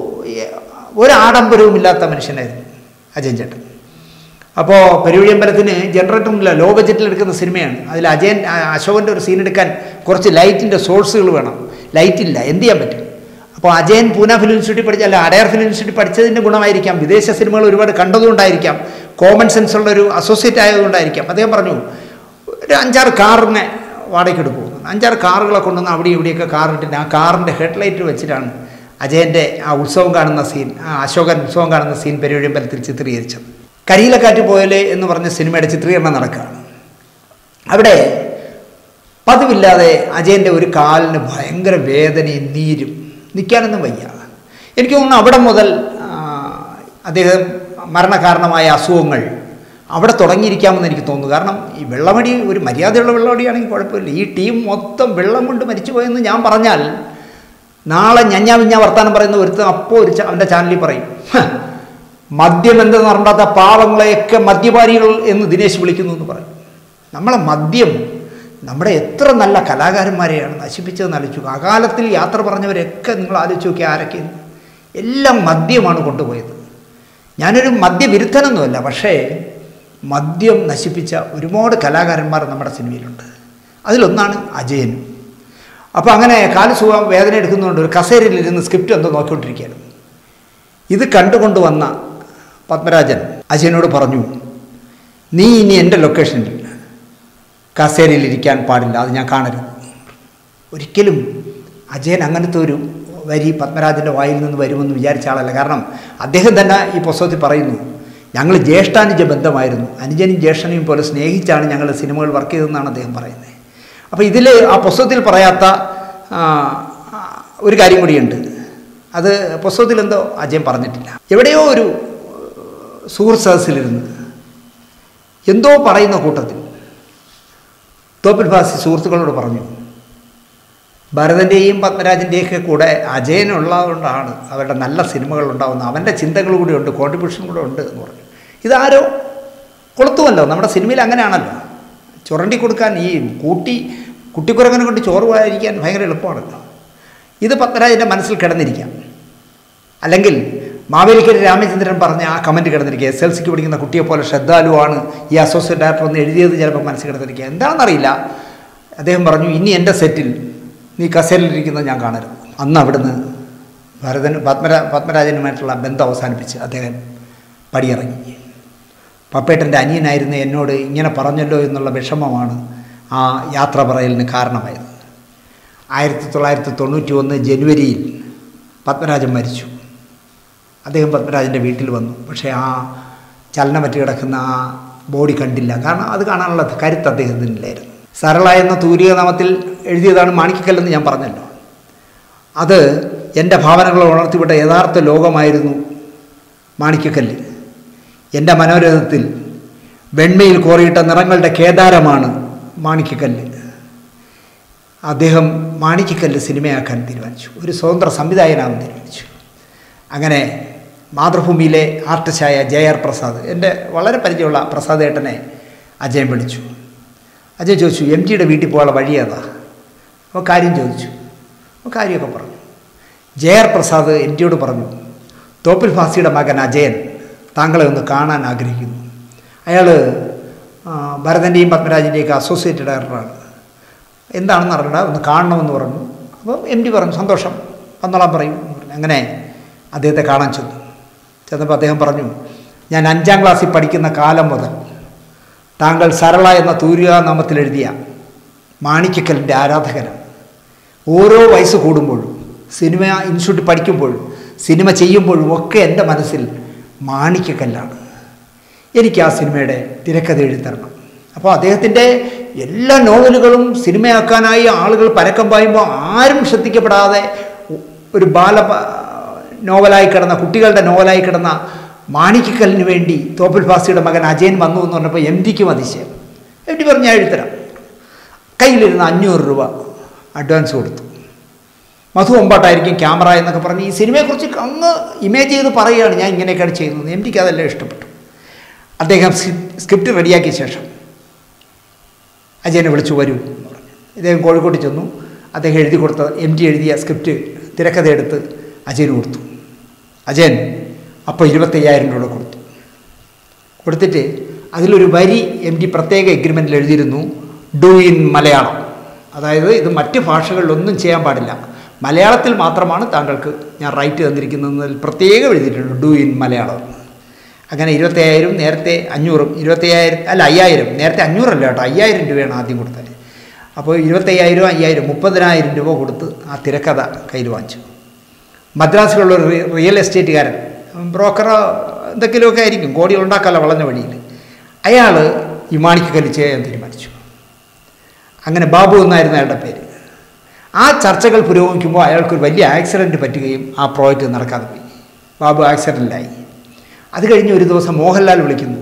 ഒരു ആഡംബരവും ഇല്ലാത്ത മനുഷ്യനായിരുന്നു അജയൻ ചേട്ടൻ അപ്പോൾ പെരുവഴിയമ്പലത്തിന് ജനറേറ്ററില്ല ലോ ബഡ്ജറ്റിൽ എടുക്കുന്ന സിനിമയാണ് അതിൽ അജയൻ ആ, അശോകൻ്റെ ഒരു സീൻ എടുക്കാൻ കുറച്ച് ലൈറ്റിൻ്റെ സോഴ്സുകൾ വേണം ലൈറ്റില്ല എന്ത് ചെയ്യാൻ പറ്റും അപ്പോൾ അജയൻ പൂന ഫിലിം ഇൻസ്റ്റിറ്റ്യൂട്ട് പഠിച്ച അല്ല അടയാർ ഫിലിം ഇൻസ്റ്റിറ്റ്യൂട്ട് പഠിച്ചതിൻ്റെ ഗുണമായിരിക്കാം വിദേശ സിനിമകൾ ഒരുപാട് കണ്ടതുകൊണ്ടായിരിക്കാം കോമൺ സെൻസ് ഉള്ള ഒരു അസോസിയേറ്റ് ആയതുകൊണ്ടായിരിക്കാം അദ്ദേഹം പറഞ്ഞു ഒരു അഞ്ചാറ് കാറിനെ വാടകയ്ക്ക് എടുക്കും അഞ്ചാറ് കാറുകളെ കൊണ്ടുവന്ന് അവിടെ ഇവിടെയൊക്കെ കാറിട്ടിട്ട് ആ കാറിൻ്റെ ഹെഡ്ലൈറ്റ് വെച്ചിട്ടാണ് അജയൻ്റെ ആ ഉത്സവം കാണുന്ന സീൻ ആ അശോകൻ ഉത്സവം കാണുന്ന സീൻ പെരുവഴിയമ്പലത്തിൽ ചിത്രീകരിച്ചത് കരിയിലക്കാറ്റ് പോയലെ എന്ന് പറഞ്ഞ സിനിമയുടെ ചിത്രീകരണം നടക്കുകയാണ് അവിടെ പതിവില്ലാതെ അജയൻ്റെ ഒരു കാലിന് ഭയങ്കര വേദനയും നീരും നിൽക്കാനൊന്നും വയ്യ എനിക്ക് തോന്നുന്നു അവിടെ മുതൽ ആ, അദ്ദേഹം മരണകാരണമായ അസുഖങ്ങൾ അവിടെ തുടങ്ങിയിരിക്കാമെന്ന് എനിക്ക് തോന്നുന്നു കാരണം ഈ വെള്ളമടി ഒരു മര്യാദയുള്ള വെള്ളമടിയാണെങ്കിൽ കുഴപ്പമില്ല ഈ ടീം മൊത്തം വെള്ളം കൊണ്ട് മരിച്ചു പോയെന്ന് ഞാൻ പറഞ്ഞാൽ നാളെ ഞഞ്ഞാ വിഞ്ഞാ വർത്താനം പറയുന്ന ഒരുത്തൻ അപ്പോൾ ഒരു ചാ- അവൻ്റെ ചാനലിൽ പറയും "ഹ, മദ്യം എന്തെന്ന് അറിയാത്ത പാവങ്ങളെയൊക്കെ മദ്യപാനികൾ എന്ന് ദിനേശ് വിളിക്കുന്നു എന്ന് പറയും നമ്മളെ മദ്യം നമ്മുടെ എത്ര നല്ല കലാകാരന്മാരെയാണ് നശിപ്പിച്ചതെന്ന് ആലോചിച്ചു അകാലത്തിൽ യാത്ര പറഞ്ഞവരൊക്കെ നിങ്ങൾ ആലോചിച്ച് നോക്കി ആരൊക്കെ എല്ലാം മദ്യമാണ് കൊണ്ടുപോയത് ഞാനൊരു മദ്യവിരുദ്ധനൊന്നുമല്ല പക്ഷേ മദ്യം നശിപ്പിച്ച ഒരുപാട് കലാകാരന്മാർ നമ്മുടെ സിനിമയിലുണ്ട് അതിലൊന്നാണ് അജയനും അപ്പോൾ അങ്ങനെ കാല് സുഖം വേദന എടുക്കുന്നതുകൊണ്ട് ഒരു കസേരയിലിരുന്ന് സ്ക്രിപ്റ്റ് എന്തോ നോക്കിക്കൊണ്ടിരിക്കുകയായിരുന്നു ഇത് കണ്ടുകൊണ്ട് വന്ന പത്മരാജൻ അജയനോട് പറഞ്ഞു നീ ഇനി എൻ്റെ ലൊക്കേഷനിൽ കസേരയിൽ ഇരിക്കാൻ പാടില്ല അത് ഞാൻ കാണരുത് ഒരിക്കലും അജയൻ അങ്ങനത്തെ ഒരു വരി പത്മരാജൻ്റെ വായിൽ നിന്ന് വരുമെന്ന് വിചാരിച്ച ആളല്ല കാരണം അദ്ദേഹം തന്നെ ഈ പുസ്തകത്തിൽ പറയുന്നു ഞങ്ങൾ ജ്യേഷ്ഠാനുജ ബന്ധമായിരുന്നു അനുജനും ജ്യേഷ്ഠനെയും പോലെ സ്നേഹിച്ചാണ് ഞങ്ങൾ സിനിമകൾ വർക്ക് ചെയ്തതെന്നാണ് അദ്ദേഹം പറയുന്നത് അപ്പോൾ ഇതിൽ ആ പുസ്തകത്തിൽ പറയാത്ത ആ, ആ, ഒരു കാര്യം കൂടിയുണ്ട് അത് പുസ്തകത്തിലെന്തോ അജയൻ പറഞ്ഞിട്ടില്ല എവിടെയോ ഒരു സുഹൃത്ത് സദസ്സിലിരുന്ന് എന്തോ പറയുന്ന കൂട്ടത്തിൽ തോപ്പിൽ ഫാസി സുഹൃത്തുക്കളോട് പറഞ്ഞു ഭരതൻ്റെയും പത്മരാജൻ്റെയൊക്കെ കൂടെ അജയനുള്ളതുകൊണ്ടാണ് അവരുടെ നല്ല സിനിമകൾ ഉണ്ടാകുന്നത് അവൻ്റെ ചിന്തകൾ കൂടി ഉണ്ട് കോൺട്രിബ്യൂഷൻ കൂടെ ഉണ്ട് എന്ന് പറഞ്ഞു ഇതാരോ കൊളുത്തുമല്ലോ നമ്മുടെ സിനിമയിൽ അങ്ങനെയാണല്ലോ ചുരണ്ടി കൊടുക്കാൻ ഈ കൂട്ടി കുട്ടിക്കുരങ്ങനെ കൊണ്ട് ചോറ് വായിരിക്കാൻ ഭയങ്കര എളുപ്പമാണല്ലോ ഇത് പത്മരാജൻ്റെ മനസ്സിൽ കിടന്നിരിക്കാം അല്ലെങ്കിൽ മാവേലിക്കര രാമചന്ദ്രൻ പറഞ്ഞ ആ കമൻറ്റ് കിടന്നിരിക്കുക എസ് എൽ സിക്ക് പഠിക്കുന്ന കുട്ടിയെ പോലെ ശ്രദ്ധാലുവാണ് ഈ അസോസിയേറ്റ് ഡയറക്ടർ എന്ന് എഴുതിയത് ചിലപ്പോൾ മനസ്സിൽ കിടന്നിരിക്കുക എന്താണെന്നറിയില്ല അദ്ദേഹം പറഞ്ഞു ഇനി എൻ്റെ സെറ്റിൽ നീ കസേരയിലിരിക്കുന്നത് ഞാൻ കാണരുത് അന്ന് അവിടുന്ന് ഭരതൻ പത്മരാ പത്മരാജനുമായിട്ടുള്ള ബന്ധം അവസാനിപ്പിച്ച് അദ്ദേഹം പടിയിറങ്ങി പപ്പേട്ടൻ്റെ അനിയനായിരുന്ന എന്നോട് ഇങ്ങനെ പറഞ്ഞല്ലോ എന്നുള്ള വിഷമമാണ് ആ യാത്ര പറയലിന് കാരണമായത് ആയിരത്തി തൊള്ളായിരത്തി തൊണ്ണൂറ്റി ഒന്ന് ജനുവരിയിൽ പത്മരാജൻ മരിച്ചു അദ്ദേഹം പത്മരാജൻ്റെ വീട്ടിൽ വന്നു പക്ഷേ ആ ചലനമറ്റ് കിടക്കുന്ന ആ ബോഡി കണ്ടില്ല കാരണം അത് കാണാനുള്ള കരുത്ത് അദ്ദേഹത്തിനില്ലായിരുന്നു സരള എന്ന തൂരിക നാമത്തിൽ എഴുതിയതാണ് മാണിക്കക്കല്ലെന്ന് ഞാൻ പറഞ്ഞല്ലോ അത് എൻ്റെ ഭാവനകളെ ഉണർത്തിവിട്ട യഥാർത്ഥ ലോകമായിരുന്നു മാണിക്കക്കല്ല് എൻ്റെ മനോരഥത്തിൽ വെണ്മയിൽ കോറിയിട്ട നിറങ്ങളുടെ കേദാരമാണ് മാണിക്കക്കല്ല് അദ്ദേഹം മാണിക്കക്കല്ല് സിനിമയാക്കാൻ തീരുമാനിച്ചു ഒരു സ്വതന്ത്ര സംവിധായകനാകാൻ തീരുമാനിച്ചു അങ്ങനെ മാതൃഭൂമിയിലെ ആർട്ടിസ്റ്റായ ജയ ആർ പ്രസാദ് എൻ്റെ വളരെ പരിചയമുള്ള പ്രസാദ് ഏട്ടനെ അജയൻ വിളിച്ചു അജയ് ചോദിച്ചു എം ജിയുടെ വീട്ടിൽ പോകാനുള്ള വഴി ഏതാ അപ്പോൾ കാര്യം ചോദിച്ചു അപ്പോൾ കാര്യമൊക്കെ പറഞ്ഞു ജയ ആർ പ്രസാദ് എം ജിയോട് പറഞ്ഞു തോപ്പിൽ ഫാസിയുടെ മകൻ അജയൻ താങ്കളെ ഒന്ന് കാണാൻ ആഗ്രഹിക്കുന്നു അയാൾ ഭരതൻ്റെയും പത്മരാജൻ്റെയൊക്കെ അസോസിയേറ്റ് ഡയറക്ടറാണ് എന്താണെന്ന് അറിയണ്ട ഒന്ന് കാണണമെന്ന് പറഞ്ഞു അപ്പോൾ എം ഡി പറഞ്ഞു സന്തോഷം വന്നോളാൻ പറയും എന്ന് പറഞ്ഞു. അങ്ങനെ അദ്ദേഹത്തെ കാണാൻ ചെന്നു ചെന്നപ്പോൾ അദ്ദേഹം പറഞ്ഞു ഞാൻ അഞ്ചാം ക്ലാസ്സിൽ പഠിക്കുന്ന കാലം മുതൽ താങ്കൾ സരള എന്ന തൂരിക നാമത്തിൽ എഴുതിയ മാണിക്കക്കലിൻ്റെ ആരാധകനാണ് ഓരോ വയസ്സ് കൂടുമ്പോഴും സിനിമ ഇൻസ്റ്റിറ്റ്യൂട്ട് പഠിക്കുമ്പോഴും സിനിമ ചെയ്യുമ്പോഴും ഒക്കെ എൻ്റെ മനസ്സിൽ മാണിക്കക്കല്ലാണ് എനിക്ക് ആ സിനിമയുടെ തിരക്കഥ എഴുതി തരണം അപ്പോൾ അദ്ദേഹത്തിൻ്റെ എല്ലാ നോവലുകളും സിനിമയാക്കാനായി ആളുകൾ പരക്കം പായുമ്പോൾ ആരും ശ്രദ്ധിക്കപ്പെടാതെ ഒരു ബാല നോവലായി കിടന്ന കുട്ടികളുടെ നോവലായി കിടന്ന മാണിക്കക്കല്ലിന് വേണ്ടി തോപ്പിൽ ഫാസിയുടെ മകൻ അജയൻ വന്നു എന്ന് പറഞ്ഞപ്പോൾ എം ഡിക്കും അതിശയം എം ഡി പറഞ്ഞു ഞാൻ എഴുതരാം കയ്യിലിരുന്ന അഞ്ഞൂറ് രൂപ അഡ്വാൻസ് കൊടുത്തു മധു ഒമ്പാട്ടായിരിക്കും ക്യാമറ എന്നൊക്കെ പറഞ്ഞ് ഈ സിനിമയെക്കുറിച്ച് അങ്ങ് ഇമേജ് ചെയ്ത് പറയുകയാണ് ഞാൻ ഇങ്ങനെയൊക്കെയാണ് ചെയ്യുന്നത് എം ഡിക്ക് അതെല്ലാം ഇഷ്ടപ്പെട്ടു അദ്ദേഹം സ്ക്രിപ്റ്റ് റെഡിയാക്കിയ ശേഷം അജയനെ വിളിച്ചു വരൂ എന്ന് പറഞ്ഞു ഇദ്ദേഹം കോഴിക്കോട്ട് ചെന്നു അദ്ദേഹം എഴുതി കൊടുത്ത എം ജി എഴുതിയ സ്ക്രിപ്റ്റ് തിരക്കഥ എടുത്ത് അജയന് കൊടുത്തു അജയൻ അപ്പോൾ ഇരുപത്തയ്യായിരം രൂപ കൊടുത്തു കൊടുത്തിട്ട് അതിലൊരു വരി എം ജി പ്രത്യേക എഗ്രിമെൻറ്റിൽ എഴുതിയിരുന്നു ഡു ഇൻ മലയാളം അതായത് ഇത് മറ്റ് ഭാഷകളിലൊന്നും ചെയ്യാൻ പാടില്ല മലയാളത്തിൽ മാത്രമാണ് താങ്കൾക്ക് ഞാൻ റൈറ്റ് തന്നിരിക്കുന്നതിൽ പ്രത്യേകം എഴുതിയിട്ടുണ്ട് ഡു ഇൻ മലയാളം അങ്ങനെ ഇരുപത്തയ്യായിരം നേരത്തെ അഞ്ഞൂറും ഇരുപത്തയ്യായിരം അല്ല അയ്യായിരം നേരത്തെ അഞ്ഞൂറല്ല കേട്ടോ അയ്യായിരം രൂപയാണ് ആദ്യം കൊടുത്തത് അപ്പോൾ ഇരുപത്തയ്യായിരം അയ്യായിരം മുപ്പതിനായിരം രൂപ കൊടുത്ത് ആ തിരക്കഥ കയ്യിൽ വാങ്ങിച്ചു മദ്രാസിലുള്ള ഒരു റി- റിയൽ എസ്റ്റേറ്റുകാരൻ ബ്രോക്കറോ എന്തെങ്കിലുമൊക്കെ ആയിരിക്കും കോടികൾ ഉണ്ടാക്കാമല്ലോ വളഞ്ഞ വഴിയിൽ അയാൾ ഈ മാണിക്കക്കല്ല് ചെയ്യാൻ തീരുമാനിച്ചു അങ്ങനെ ബാബു എന്നായിരുന്നു അയാളുടെ പേര് ആ ചർച്ചകൾ പുരോഗമിക്കുമ്പോൾ അയാൾക്കൊരു വലിയ ആക്സിഡൻറ്റ് പറ്റുകയും ആ പ്രോജക്റ്റ് നടക്കാതെ പോയി ബാബു ആക്സിഡൻറ്റിലായി അത് കഴിഞ്ഞ് ഒരു ദിവസം മോഹൻലാൽ വിളിക്കുന്നു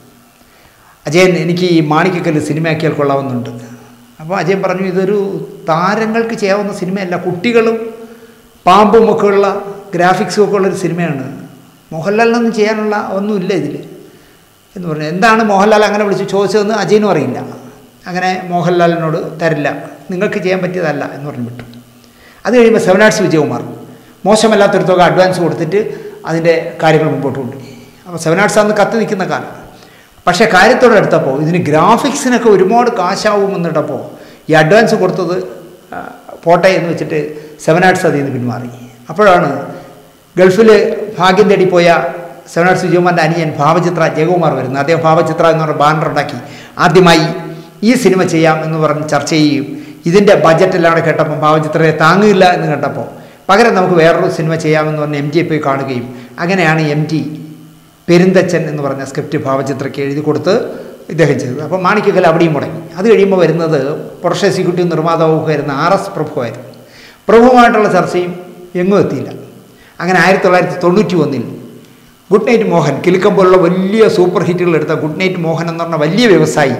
അജയൻ എനിക്ക് ഈ മാണിക്കക്കല്ല് സിനിമയാക്കിയാൽ കൊള്ളാവുന്നുണ്ട് അപ്പോൾ അജയൻ പറഞ്ഞു ഇതൊരു താരങ്ങൾക്ക് ചെയ്യാവുന്ന സിനിമയല്ല കുട്ടികളും പാമ്പും ഒക്കെ ഉള്ള ഗ്രാഫിക്സും ഒക്കെ ഉള്ളൊരു സിനിമയാണ് മോഹൻലാലിനൊന്നും ചെയ്യാനുള്ള ഒന്നുമില്ല ഇതിൽ എന്ന് പറഞ്ഞു എന്താണ് മോഹൻലാൽ അങ്ങനെ വിളിച്ച് ചോദിച്ചതെന്ന് അജയനും അറിയില്ല അങ്ങനെ മോഹൻലാലിനോട് തരില്ല നിങ്ങൾക്ക് ചെയ്യാൻ പറ്റിയതല്ല എന്ന് പറഞ്ഞു വിട്ടു അത് കഴിയുമ്പോൾ സെവൻ ആർട്സ് വിജയകുമാർ മോശമല്ലാത്തൊരു തുക അഡ്വാൻസ് കൊടുത്തിട്ട് അതിൻ്റെ കാര്യങ്ങൾ മുമ്പോട്ട് കൊണ്ടുപോയി അപ്പോൾ സെവൻ ആർട്സ് അന്ന് കത്തി നിൽക്കുന്ന കാലം പക്ഷേ കാര്യത്തോടെ എടുത്തപ്പോൾ ഇതിന് ഗ്രാഫിക്സിനൊക്കെ ഒരുപാട് കാശാവുമെന്നിട്ടപ്പോൾ ഈ അഡ്വാൻസ് കൊടുത്തത് ആ, പോട്ടെ എന്ന് വെച്ചിട്ട് സെവൻ ആർട്സ് അതിൽ നിന്ന് പിന്മാറി അപ്പോഴാണ് ഗൾഫിൽ ഭാഗ്യം തേടി പോയ സെവൻ ആർട്സ് വിജയകുമാറിൻ്റെ അനിയൻ ഭാവചിത്ര ജയകുമാർ വരുന്നത് അദ്ദേഹം ഭാവചിത്ര എന്ന് പറഞ്ഞ ബാനർ ഉണ്ടാക്കി ആദ്യമായി ഈ സിനിമ ചെയ്യാം എന്ന് പറഞ്ഞ് ചർച്ച ചെയ്യുകയും ഇതിൻ്റെ ബജറ്റെല്ലാം കൂടെ കേട്ടപ്പോൾ ഭാവചിത്രയെ താങ്ങില്ല എന്ന് കേട്ടപ്പോൾ പകരം നമുക്ക് വേറൊരു സിനിമ ചെയ്യാമെന്ന് പറഞ്ഞ് എം ജിയെ പോയി കാണുകയും അങ്ങനെയാണ് എം ടി പെരുന്തച്ചൻ എന്ന് പറഞ്ഞ സ്ക്രിപ്റ്റ് ഭാവചിത്രയ്ക്ക് എഴുതി കൊടുത്ത് ഇദ്ദേഹം ചെയ്തത് അപ്പോൾ മാണിക്കക്കൽ അവിടെയും മുടങ്ങി അത് കഴിയുമ്പോൾ വരുന്നത് പ്രൊഡക്ഷൻ എക്സിക്യൂട്ടീവ് നിർമ്മാതാവും വരുന്ന ആർ എസ് പ്രഭുവായിരുന്നു പ്രഭുവുമായിട്ടുള്ള ചർച്ചയും എങ്ങും എത്തിയില്ല അങ്ങനെ ആയിരത്തി തൊള്ളായിരത്തി തൊണ്ണൂറ്റി ഒന്നിൽ ഗുഡ് നൈറ്റ് മോഹൻ കിലുക്കം പോലുള്ള വലിയ സൂപ്പർ ഹിറ്റുകൾ എടുത്ത ഗുഡ് നൈറ്റ് മോഹൻ എന്ന് പറഞ്ഞ വലിയ വ്യവസായി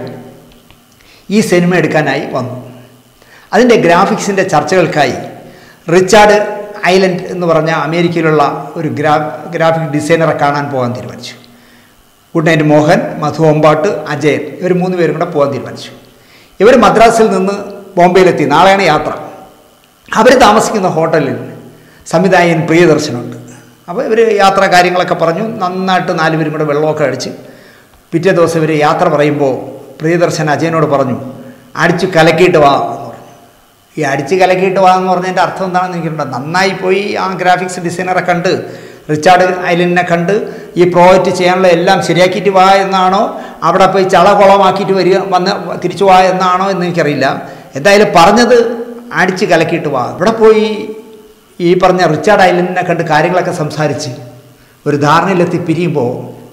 ഈ സിനിമ എടുക്കാനായി വന്നു അതിൻ്റെ ഗ്രാഫിക്സിൻ്റെ ചർച്ചകൾക്കായി റിച്ചാർഡ് ഐലൻഡ് എന്ന് പറഞ്ഞ അമേരിക്കയിലുള്ള ഒരു ഗ്രാ ഗ്രാഫിക് ഡിസൈനറെ കാണാൻ പോകാൻ തീരുമാനിച്ചു ഗുഡ് നൈറ്റ് മോഹൻ മധു ഒമ്പാട്ട് അജയൻ ഇവർ മൂന്ന് പേരും കൂടെ പോകാൻ തീരുമാനിച്ചു ഇവർ മദ്രാസിൽ നിന്ന് ബോംബെയിലെത്തി നാളെയാണ് യാത്ര അവർ താമസിക്കുന്ന ഹോട്ടലിൽ സംവിധായകൻ പ്രിയദർശനുണ്ട് അപ്പോൾ ഇവർ യാത്ര കാര്യങ്ങളൊക്കെ പറഞ്ഞു നന്നായിട്ട് നാലുപേരും കൂടെ വെള്ളമൊക്കെ അടിച്ച് പിറ്റേ ദിവസം ഇവർ യാത്ര പറയുമ്പോൾ പ്രിയദർശൻ അജയനോട് പറഞ്ഞു അടിച്ച് കലക്കിയിട്ട് വാ എന്ന് പറഞ്ഞു ഈ അടിച്ച് കലക്കിയിട്ട് വാ എന്ന് പറഞ്ഞതിൻ്റെ അർത്ഥം എന്താണെന്ന് എനിക്കുണ്ട് നന്നായി പോയി ആ ഗ്രാഫിക്സ് ഡിസൈനറെ കണ്ട് റിച്ചാർഡ് ഐലൻഡിനെ കണ്ട് ഈ പ്രോജക്റ്റ് ചെയ്യാനുള്ള എല്ലാം ശരിയാക്കിയിട്ട് വാ എന്നാണോ അവിടെ പോയി ചളകുളമാക്കിയിട്ട് വരിക വന്ന് തിരിച്ചു വാ എന്നാണോ എന്ന് എനിക്കറിയില്ല എന്തായാലും പറഞ്ഞത് അടിച്ച് കലക്കിയിട്ട് വാ ഇവിടെ പോയി ഈ പറഞ്ഞ റിച്ചാർഡ് ഐലൻഡിനെ കണ്ട് കാര്യങ്ങളൊക്കെ സംസാരിച്ച് ഒരു ധാരണയിലെത്തി പിരിയുമ്പോൾ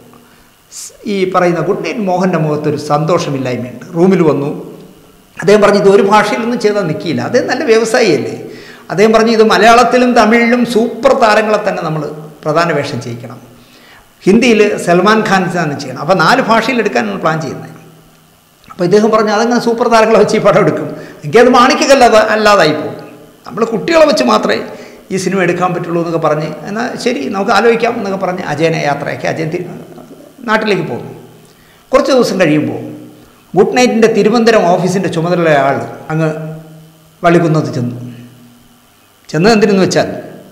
ഈ പറയുന്ന ഗുഡ് നൈറ്റ് മോഹൻ്റെ മുഖത്തൊരു സന്തോഷമില്ലായ്മയുണ്ട് റൂമിൽ വന്നു അദ്ദേഹം പറഞ്ഞു ഇത് ഒരു ഭാഷയിലൊന്നും ചെയ്താൽ നിൽക്കില്ല അദ്ദേഹം നല്ല വ്യവസായിയല്ലേ അദ്ദേഹം പറഞ്ഞു ഇത് മലയാളത്തിലും തമിഴിലും സൂപ്പർ താരങ്ങളെ തന്നെ നമ്മൾ പ്രധാന വേഷം ചെയ്യിക്കണം ഹിന്ദിയിൽ സൽമാൻ ഖാൻ തന്നെ ചെയ്യണം അപ്പോൾ നാല് ഭാഷയിൽ എടുക്കാനാണ് പ്ലാൻ ചെയ്യുന്നത് അപ്പോൾ ഇദ്ദേഹം പറഞ്ഞു അതങ്ങനെ സൂപ്പർ താരങ്ങളെ വെച്ച് ഈ പടം എടുക്കും എങ്കിൽ അത് മാണിക്കല്ലാതെ അല്ലാതായി പോകും നമ്മൾ കുട്ടികളെ വെച്ച് മാത്രമേ ഈ സിനിമ എടുക്കാൻ പറ്റുള്ളൂ എന്നൊക്കെ പറഞ്ഞ് എന്നാൽ ശരി നമുക്ക് ആലോചിക്കാം എന്നൊക്കെ പറഞ്ഞ് അജയനെ യാത്രയാക്കി അജയൻ തി- നാട്ടിലേക്ക് പോകുന്നു കുറച്ച് ദിവസം കഴിയുമ്പോൾ ഗുഡ് നൈറ്റിൻ്റെ തിരുവനന്തപുരം ഓഫീസിൻ്റെ ചുമതലയുള്ള ആൾ അങ്ങ് വള്ളിക്കുന്നത്ത് ചെന്നു ചെന്നത് എന്തിനെന്ന് വെച്ചാൽ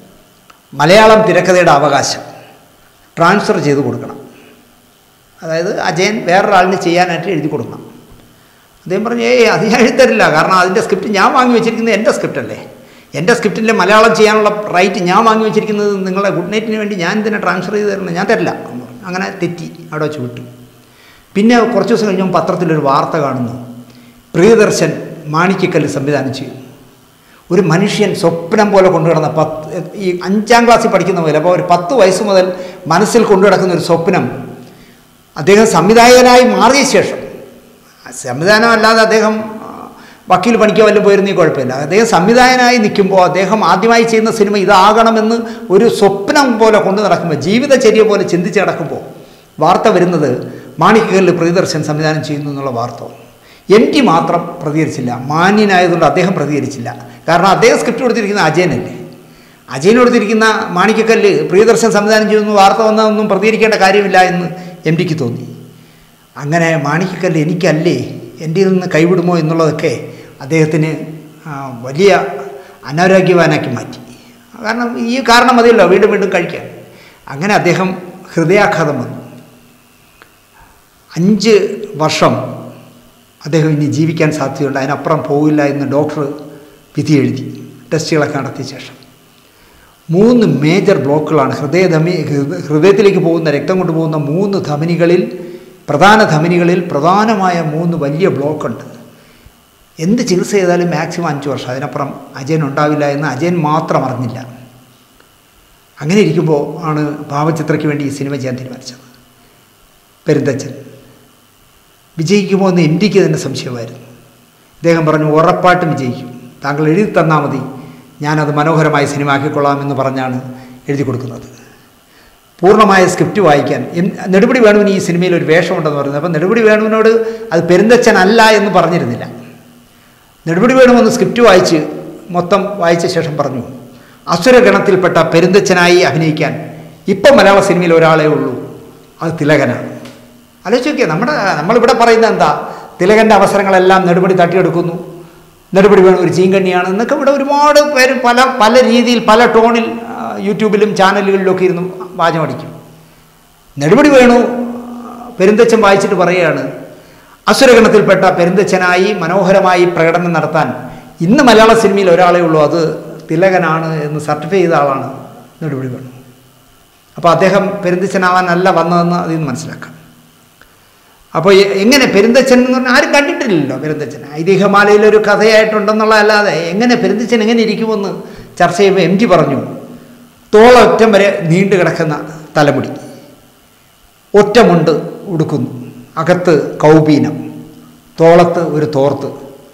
മലയാളം തിരക്കഥയുടെ അവകാശം ട്രാൻസ്ഫർ ചെയ്ത് കൊടുക്കണം അതായത് അജയൻ വേറൊരാളിന് ചെയ്യാനായിട്ട് എഴുതി കൊടുക്കണം അദ്ദേഹം പറഞ്ഞു ഏയ് അത് ഞാൻ എഴുതരില്ല കാരണം അതിൻ്റെ സ്ക്രിപ്റ്റ് ഞാൻ വാങ്ങി വെച്ചിരിക്കുന്നത് എൻ്റെ സ്ക്രിപ്റ്റ് അല്ലേ എൻ്റെ സ്ക്രിപ്റ്റിൻ്റെ മലയാളം ചെയ്യാനുള്ള റൈറ്റ് ഞാൻ വാങ്ങി വെച്ചിരിക്കുന്നത് നിങ്ങളുടെ ഗുഡ് നൈറ്റിന് വേണ്ടി ഞാൻ ഇതിനെ ട്രാൻസ്ഫർ ചെയ്ത് തരണം ഞാൻ തരില്ല എന്ന് പറഞ്ഞു. അങ്ങനെ തെറ്റി അവിടെ വെച്ച് വിട്ടു പിന്നെ കുറച്ച് ദിവസം കഴിഞ്ഞപ്പോൾ പത്രത്തിലൊരു വാർത്ത കാണുന്നു പ്രിയദർശൻ മാണിക്കക്കല്ല് സംവിധാനം ചെയ്തു ഒരു മനുഷ്യൻ സ്വപ്നം പോലെ കൊണ്ടു കിടന്ന പത്ത് ഈ അഞ്ചാം ക്ലാസ്സിൽ പഠിക്കുന്ന പോലെ അപ്പോൾ ഒരു പത്ത് വയസ്സ് മുതൽ മനസ്സിൽ കൊണ്ടു കിടക്കുന്ന ഒരു സ്വപ്നം അദ്ദേഹം സംവിധായകനായി മാറിയ ശേഷം സംവിധാനം അല്ലാതെ അദ്ദേഹം ആ, വക്കീൽ പണിക്കോ വല്ലതും പോയിരുന്നീ കുഴപ്പമില്ല അദ്ദേഹം സംവിധായകനായി നിൽക്കുമ്പോൾ അദ്ദേഹം ആദ്യമായി ചെയ്യുന്ന സിനിമ ഇതാകണമെന്ന് ഒരു സ്വപ്നം പോലെ കൊണ്ടു നടക്കുമ്പോൾ ജീവിതചര്യ പോലെ ചിന്തിച്ച് നടക്കുമ്പോൾ വാർത്ത വരുന്നത് മാണിക്കകല്ല് പ്രിയദർശൻ സംവിധാനം ചെയ്യുന്നു എന്നുള്ള വാർത്ത എം ടി മാത്രം പ്രതികരിച്ചില്ല മാന്യനായതുകൊണ്ട് അദ്ദേഹം പ്രതികരിച്ചില്ല കാരണം അദ്ദേഹം സ്ക്രിപ്റ്റ് കൊടുത്തിരിക്കുന്ന അജയനല്ലേ അജയൻ കൊടുത്തിരിക്കുന്ന മാണിക്കക്കല്ല് പ്രിയദർശൻ സംവിധാനം ചെയ്യുന്നു വാർത്ത വന്നതൊന്നും പ്രതികരിക്കേണ്ട കാര്യമില്ല എന്ന് എം ടിക്ക് തോന്നി അങ്ങനെ മാണിക്കക്കല്ല് എനിക്കല്ലേ എൻ്റെ നിന്ന് കൈവിടുമോ എന്നുള്ളതൊക്കെ അദ്ദേഹത്തിന് ആ, വലിയ അനാരോഗ്യവാനാക്കി മാറ്റി കാരണം ഈ കാരണം മതിയല്ലോ വീണ്ടും വീണ്ടും കഴിക്കാൻ അങ്ങനെ അദ്ദേഹം ഹൃദയാഘാതം വന്നു അഞ്ച് വർഷം അദ്ദേഹം ഇനി ജീവിക്കാൻ സാധ്യതയുണ്ട് അതിനപ്പുറം പോകില്ല എന്ന് ഡോക്ടർ വിധി എഴുതി ടെസ്റ്റുകളൊക്കെ നടത്തിയ ശേഷം മൂന്ന് മേജർ ബ്ലോക്കുകളാണ് ഹൃദയധമി ഹൃദ- ഹൃദയത്തിലേക്ക് പോകുന്ന രക്തം കൊണ്ടുപോകുന്ന മൂന്ന് ധമനികളിൽ പ്രധാന ധമനികളിൽ പ്രധാനമായ മൂന്ന് വലിയ ബ്ലോക്കുണ്ട് എന്ത് ചികിത്സ ചെയ്താലും മാക്സിമം അഞ്ച് വർഷം അതിനപ്പുറം അജയൻ ഉണ്ടാവില്ല എന്ന് അജയൻ മാത്രം അറിഞ്ഞില്ല അങ്ങനെ ഇരിക്കുമ്പോൾ ആണ് ഭാവചിത്രയ്ക്ക് വേണ്ടി ഈ സിനിമ ചെയ്യാൻ തീരുമാനിച്ചത് പെരുന്തച്ചൻ വിജയിക്കുമോ എന്ന് എം ഡിക്ക് തന്നെ സംശയമായിരുന്നു ഇദ്ദേഹം പറഞ്ഞു ഉറപ്പായിട്ടും വിജയിക്കും താങ്കൾ എഴുതി തന്നാൽ മതി ഞാനത് മനോഹരമായ സിനിമ ആക്കിക്കൊള്ളാമെന്ന് പറഞ്ഞാണ് എഴുതി കൊടുക്കുന്നത് പൂർണ്ണമായ സ്ക്രിപ്റ്റ് വായിക്കാൻ എം- നെടുപടി വേണുവിന് ഈ സിനിമയിൽ ഒരു വേഷമുണ്ടെന്ന് പറയുന്നത് അപ്പം നെടുപടി വേണുവിനോട് അത് പെരുന്തച്ചൻ അല്ല എന്ന് പറഞ്ഞിരുന്നില്ല നെടുപടി വേണു വന്ന് സ്ക്രിപ്റ്റ് വായിച്ച് മൊത്തം വായിച്ച ശേഷം പറഞ്ഞു അസുരഗണത്തിൽപ്പെട്ട പെരുന്തച്ചനായി അഭിനയിക്കാൻ ഇപ്പം മലയാള സിനിമയിൽ ഒരാളേ ഉള്ളൂ അത് തിലകനാണ് ആലോചിച്ച് നോക്കിയാൽ നമ്മുടെ നമ്മളിവിടെ പറയുന്നത് എന്താ തിലകൻ്റെ അവസരങ്ങളെല്ലാം നെടുപടി തട്ടിയെടുക്കുന്നു നെടുപടി വേണു ഒരു ചീങ്കണ്ണിയാണ് എന്നൊക്കെ ഇവിടെ ഒരുപാട് പേര് പല പല രീതിയിൽ പല ടോണിൽ ആ, യൂട്യൂബിലും ചാനലുകളിലൊക്കെ ഇരുന്ന് വാചമടിക്കും നെടുപടി വേണു പെരുന്തച്ചൻ വായിച്ചിട്ട് പറയുകയാണ് അസുരഗണത്തിൽപ്പെട്ട പെരുന്തച്ചനായി മനോഹരമായി പ്രകടനം നടത്താൻ ഇന്ന് മലയാള സിനിമയിൽ ഒരാളേ ഉള്ളൂ അത് തിലകനാണ് എന്ന് സർട്ടിഫൈ ചെയ്ത ആളാണ് നെടുപടി വേണു അപ്പോൾ അദ്ദേഹം പെരുന്തച്ചനാവാനല്ല വന്നതെന്ന് അതിൽ നിന്ന് മനസ്സിലാക്കാം അപ്പോൾ എ- എങ്ങനെ പെരുന്തച്ചൻ എന്ന് പറഞ്ഞാൽ ആരും കണ്ടിട്ടില്ലല്ലോ പെരുന്തച്ചൻ ഐതിഹ്യമാലയിലൊരു കഥയായിട്ടുണ്ടെന്നുള്ളതല്ലാതെ എങ്ങനെ പെരുന്തച്ചൻ എങ്ങനെ ഇരിക്കുമെന്ന് ചർച്ച ചെയ്യുമ്പോൾ എം ടി പറഞ്ഞു തോളൊറ്റം വരെ നീണ്ടു കിടക്കുന്ന തലമുടി ഒറ്റമുണ്ട് ഉടുക്കുന്നു അകത്ത് കൗപീനം തോളത്ത് ഒരു തോർത്ത്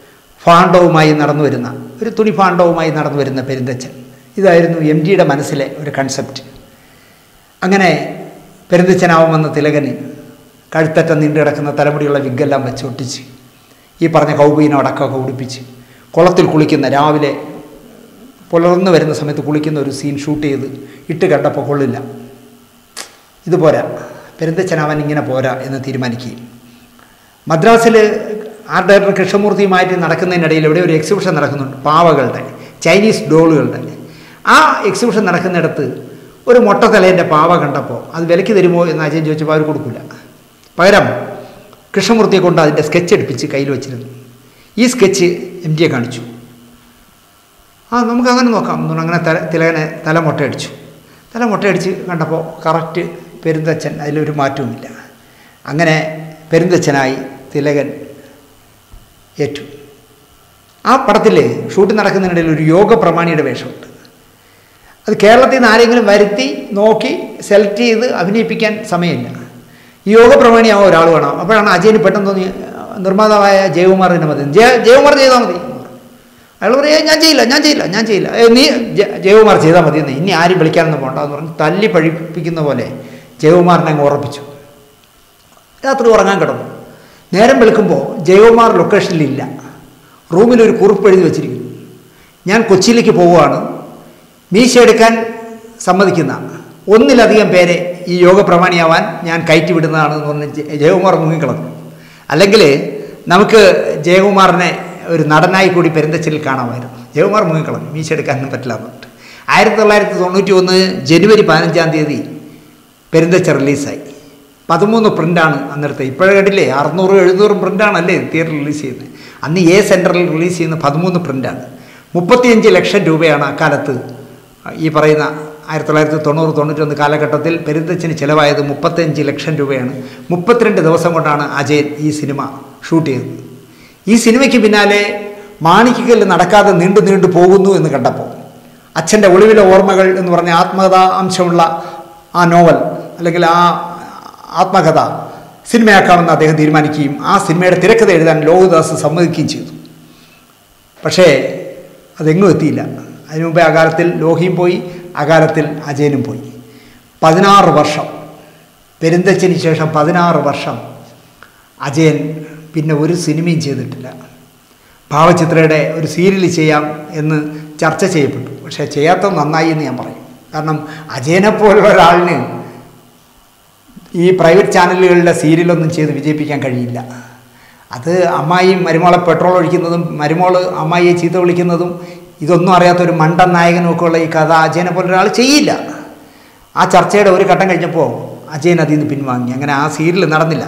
ഫാണ്ടവുമായി നടന്നു വരുന്ന ഒരു തുണി ഫാണ്ടവുമായി നടന്നു വരുന്ന പെരുന്തച്ഛൻ ഇതായിരുന്നു എം ജിയുടെ മനസ്സിലെ ഒരു കൺസെപ്റ്റ് അങ്ങനെ പെരുന്തച്ഛനാവുമെന്ന തിലകന് കഴുത്തറ്റ നീണ്ടു കിടക്കുന്ന തലമുടിയുള്ള വിഗ്ഗെല്ലാം വെച്ച് ഒട്ടിച്ച് ഈ പറഞ്ഞ കൗബീനോ അടക്കമൊക്കെ ഉടുപ്പിച്ച് കുളത്തിൽ കുളിക്കുന്ന രാവിലെ പുലർന്നു വരുന്ന സമയത്ത് കുളിക്കുന്ന ഒരു സീൻ ഷൂട്ട് ചെയ്ത് ഇട്ട് കണ്ടപ്പോൾ കൊള്ളില്ല ഇത് പോരാ പെരുന്തച്ഛനാവൻ ഇങ്ങനെ പോരാ എന്ന് തീരുമാനിക്കുകയും മദ്രാസിൽ ആർട്ട് ഡയറക്ടർ കൃഷ്ണമൂർത്തിയുമായിട്ട് നടക്കുന്നതിനിടയിൽ ഇവിടെ ഒരു എക്സിബിഷൻ നടക്കുന്നുണ്ട് പാവകളുടെ ചൈനീസ് ഡോളുകളുടെ ആ എക്സിബിഷൻ നടക്കുന്നിടത്ത് ഒരു മൊട്ടത്തലേൻ്റെ പാവ കണ്ടപ്പോൾ അത് വിലയ്ക്ക് തരുമോ എന്ന് അജയൻ ചോദിച്ചപ്പോൾ അവർ കൊടുക്കില്ല പകരം കൃഷ്ണമൂർത്തിയെ കൊണ്ട് അതിൻ്റെ സ്കെച്ച് എടുപ്പിച്ച് കയ്യിൽ വെച്ചിരുന്നു ഈ സ്കെച്ച് എം ജിയെ കാണിച്ചു ആ നമുക്ക് അങ്ങനെ നോക്കാം എന്ന് പറഞ്ഞു അങ്ങനെ തല തിലകനെ തല മുട്ടയടിച്ചു തല മുട്ടയടിച്ച് കണ്ടപ്പോൾ കറക്റ്റ് പെരുന്തച്ഛൻ അതിലൊരു മാറ്റവുമില്ല അങ്ങനെ പെരുന്തച്ഛനായി തിലകൻ ഏറ്റു ആ പടത്തിൽ ഷൂട്ടിംഗ് നടക്കുന്നതിനിടയിൽ ഒരു യോഗ പ്രമാണിയുടെ വേഷമുണ്ട് അത് കേരളത്തിൽ നിന്ന് ആരെങ്കിലും വരുത്തി നോക്കി സെലക്ട് ചെയ്ത് അഭിനയിപ്പിക്കാൻ സമയമില്ല ഈ യോഗ പ്രമാണിയാവും ഒരാൾ വേണം അപ്പോഴാണ് അജയന് പെട്ടെന്ന് തോന്നി നിർമ്മാതാവായ ജയകുമാറിൻ്റെ മതി ജയ ജയകുമാർ ചെയ്താൽ മതി അയാൾ പറയാ ഞാൻ ചെയ്യില്ല ഞാൻ ചെയ്യില്ല ഞാൻ ചെയ്യില്ല ഏ, നീ ജ- ജയകുമാർ ചെയ്താൽ മതി എന്ന് ഇനി ആരും വിളിക്കാനൊന്നും പോകണ്ട എന്ന് പറഞ്ഞ് തല്ലി പഴിപ്പിക്കുന്ന പോലെ ജയകുമാറിനെ അങ്ങ് ഉറപ്പിച്ചു രാത്രി ഉറങ്ങാൻ കിടന്നു നേരം വെളുക്കുമ്പോൾ ജയകുമാർ ലൊക്കേഷനിലില്ല റൂമിലൊരു കുറിപ്പ് എഴുതി വെച്ചിരിക്കുന്നു ഞാൻ കൊച്ചിയിലേക്ക് പോവുകയാണ് മീശ എടുക്കാൻ സമ്മതിക്കുന്ന ഒന്നിലധികം പേരെ ഈ യോഗ പ്രമാണിയാവാൻ ഞാൻ കയറ്റി വിടുന്നതാണ് എന്ന് പറഞ്ഞ് ജയ- ജയകുമാർ മുങ്ങിക്കളഞ്ഞു അല്ലെങ്കിൽ നമുക്ക് ജയകുമാറിനെ ഒരു നടനായി കൂടി പെരുന്തച്ചലിൽ കാണാമായിരുന്നു ജയകുമാർ മുങ്ങിക്കളഞ്ഞു മീശ എടുക്കാനൊന്നും പറ്റില്ല എന്ന് പറഞ്ഞിട്ട് ആയിരത്തി തൊള്ളായിരത്തി തൊണ്ണൂറ്റി ഒന്ന് ജനുവരി പതിനഞ്ചാം തീയതി പെരുന്തച്ച റിലീസായി പതിമൂന്ന് പ്രിൻ്റാണ് അന്നേരത്തെ ഇപ്പോഴേ കേട്ടില്ലേ അറുന്നൂറ് എഴുന്നൂറും പ്രിൻ്റാണല്ലേ തിയേറ്ററിൽ റിലീസ് ചെയ്യുന്നത് അന്ന് എ സെൻറ്ററിൽ റിലീസ് ചെയ്യുന്ന പതിമൂന്ന് പ്രിൻ്റാണ് മുപ്പത്തിയഞ്ച് ലക്ഷം രൂപയാണ് അക്കാലത്ത് ഈ പറയുന്ന ആയിരത്തി തൊള്ളായിരത്തി തൊണ്ണൂറ് തൊണ്ണൂറ്റൊന്ന് കാലഘട്ടത്തിൽ പെരുന്തച്ഛന് ചിലവായത് മുപ്പത്തഞ്ച് ലക്ഷം രൂപയാണ് മുപ്പത്തിരണ്ട് ദിവസം കൊണ്ടാണ് അജയൻ ഈ സിനിമ ഷൂട്ട് ചെയ്തത് ഈ സിനിമയ്ക്ക് പിന്നാലെ മാണിക്കൽ നടക്കാതെ നീണ്ടു നീണ്ടു പോകുന്നു എന്ന് കണ്ടപ്പോൾ അച്ഛൻ്റെ ഒളിവിലെ ഓർമ്മകൾ എന്ന് പറഞ്ഞ ആത്മകഥാ അംശമുള്ള ആ നോവൽ അല്ലെങ്കിൽ ആ ആത്മകഥ സിനിമയാക്കാമെന്ന് അദ്ദേഹം തീരുമാനിക്കുകയും ആ സിനിമയുടെ തിരക്കഥ എഴുതാൻ ലോഹിദാസ് സമ്മതിക്കുകയും ചെയ്തു പക്ഷേ അതെങ്ങും എത്തിയില്ല അതിനു മുമ്പേ അകാലത്തിൽ ലോഹിയും പോയി അകാലത്തിൽ അജയനും പോയി പതിനാറ് വർഷം പെരുന്തച്ഛന് ശേഷം പതിനാറ് വർഷം അജയൻ പിന്നെ ഒരു സിനിമയും ചെയ്തിട്ടില്ല ഭാവചിത്രയുടെ ഒരു സീരിയൽ ചെയ്യാം എന്ന് ചർച്ച ചെയ്യപ്പെട്ടു പക്ഷേ ചെയ്യാത്തത് നന്നായി എന്ന് ഞാൻ പറയും കാരണം അജയനെ പോലുള്ള ഒരാളിന് ഈ പ്രൈവറ്റ് ചാനലുകളുടെ സീരിയലൊന്നും ചെയ്ത് വിജയിപ്പിക്കാൻ കഴിയില്ല അത് അമ്മായി മരുമോളെ പെട്രോൾ ഒഴിക്കുന്നതും മരുമോള് അമ്മായിയെ ചീത്ത വിളിക്കുന്നതും ഇതൊന്നും അറിയാത്ത ഒരു മണ്ടൻ നായകനും ഒക്കെ ഉള്ള ഈ കഥ അജയനെ പോലെ ഒരാൾ ചെയ്യില്ല ആ ചർച്ചയുടെ ഒരു ഘട്ടം കഴിഞ്ഞപ്പോൾ അജയൻ അതിൽ നിന്ന് പിൻവാങ്ങി അങ്ങനെ ആ സീരിയൽ നടന്നില്ല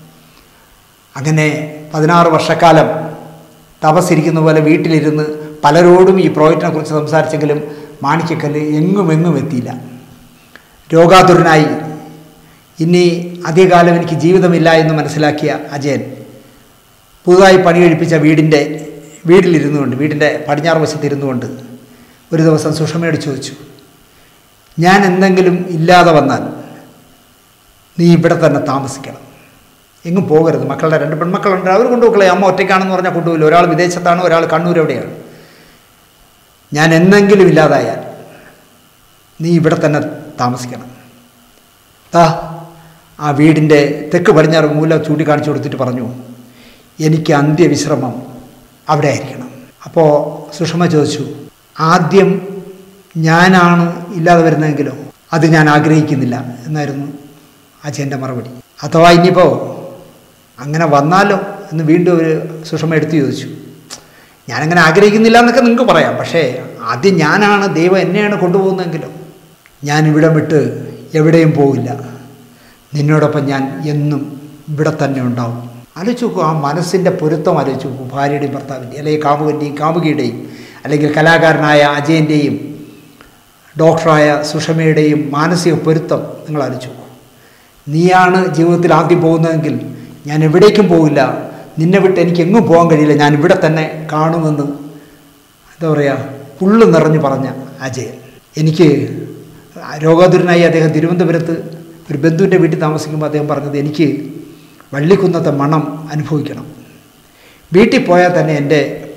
അങ്ങനെ പതിനാറ് വർഷക്കാലം തപസ്സിരിക്കുന്ന പോലെ വീട്ടിലിരുന്ന് പലരോടും ഈ പ്രോജക്റ്റിനെ കുറിച്ച് സംസാരിച്ചെങ്കിലും മാണിക്കക്കല്ല് എങ്ങും എങ്ങും എത്തിയില്ല രോഗാതുരനായി ഇനി അധികകാലം എനിക്ക് ജീവിതമില്ല എന്ന് മനസ്സിലാക്കിയ അജയൻ പുതുതായി പണി കഴിപ്പിച്ച വീടിൻ്റെ വീട്ടിലിരുന്നുകൊണ്ട് വീടിൻ്റെ പടിഞ്ഞാറ് വശത്ത് ഇരുന്നുകൊണ്ട് ഒരു ദിവസം സുഷമയോട് ചോദിച്ചു ഞാൻ എന്തെങ്കിലും ഇല്ലാതെ വന്നാൽ നീ ഇവിടെ തന്നെ താമസിക്കണം എങ്ങും പോകരുത് മക്കളുടെ രണ്ട് പെൺമക്കളുണ്ട് അവർ കൊണ്ടുപോക്കളെ അമ്മ ഒറ്റയ്ക്കാണെന്ന് പറഞ്ഞാൽ കൊണ്ടുപോയില്ല ഒരാൾ വിദേശത്താണ് ഒരാൾ കണ്ണൂർ എവിടെയാണ് ഞാൻ എന്തെങ്കിലും ഇല്ലാതായാൽ നീ ഇവിടെ തന്നെ താമസിക്കണം താ ആ വീടിൻ്റെ തെക്ക് പടിഞ്ഞാറ് മൂല ചൂണ്ടിക്കാണിച്ചു കൊടുത്തിട്ട് പറഞ്ഞു എനിക്ക് അന്ത്യവിശ്രമം അവിടെ ആയിരിക്കണം അപ്പോൾ സുഷമ ചോദിച്ചു ആദ്യം ഞാനാണ് ഇല്ലാതെ വരുന്നതെങ്കിലോ അത് ഞാൻ ആഗ്രഹിക്കുന്നില്ല എന്നായിരുന്നു അജയൻ്റെ മറുപടി അഥവാ ഇനിയിപ്പോൾ അങ്ങനെ വന്നാലോ എന്ന് വീണ്ടും ഒരു സുഷമ എടുത്തു ചോദിച്ചു ഞാനങ്ങനെ ആഗ്രഹിക്കുന്നില്ല എന്നൊക്കെ നിങ്ങൾക്ക് പറയാം പക്ഷേ ആദ്യം ഞാനാണ് ദൈവം എന്നെയാണ് കൊണ്ടുപോകുന്നതെങ്കിലോ ഞാൻ ഇവിടം വിട്ട് എവിടെയും പോവില്ല നിന്നോടൊപ്പം ഞാൻ എന്നും ഇവിടെ തന്നെ ഉണ്ടാവും ആലോചിച്ച് നോക്കൂ ആ മനസ്സിൻ്റെ പൊരുത്തം ആലോചിച്ച് നോക്കൂ ഭാര്യയുടെയും ഭർത്താവിൻ്റെയും അല്ലെങ്കിൽ കാമുകൻ്റെയും കാമുകിയുടെയും അല്ലെങ്കിൽ കലാകാരനായ അജയൻ്റെയും ഡോക്ടറായ സുഷമയുടെയും മാനസിക പൊരുത്തം നിങ്ങൾ ആലോചിച്ച് നോക്കൂ നീയാണ് ജീവിതത്തിൽ ആദ്യം പോകുന്നതെങ്കിൽ ഞാൻ എവിടേക്കും പോകില്ല നിന്നെ വിട്ട് എനിക്ക് എങ്ങും പോകാൻ കഴിയില്ല ഞാൻ ഇവിടെ തന്നെ കാണുമെന്ന് എന്താ പറയുക ഉള്ളു നിറഞ്ഞു പറഞ്ഞ അജയൻ എനിക്ക് രോഗാതുരനായി അദ്ദേഹം തിരുവനന്തപുരത്ത് ഒരു ബന്ധുവിൻ്റെ വീട്ടിൽ താമസിക്കുമ്പോൾ അദ്ദേഹം പറഞ്ഞത് എനിക്ക് വള്ളിക്കുന്നത്തെ മണം അനുഭവിക്കണം വീട്ടിൽ പോയാൽ തന്നെ എൻ്റെ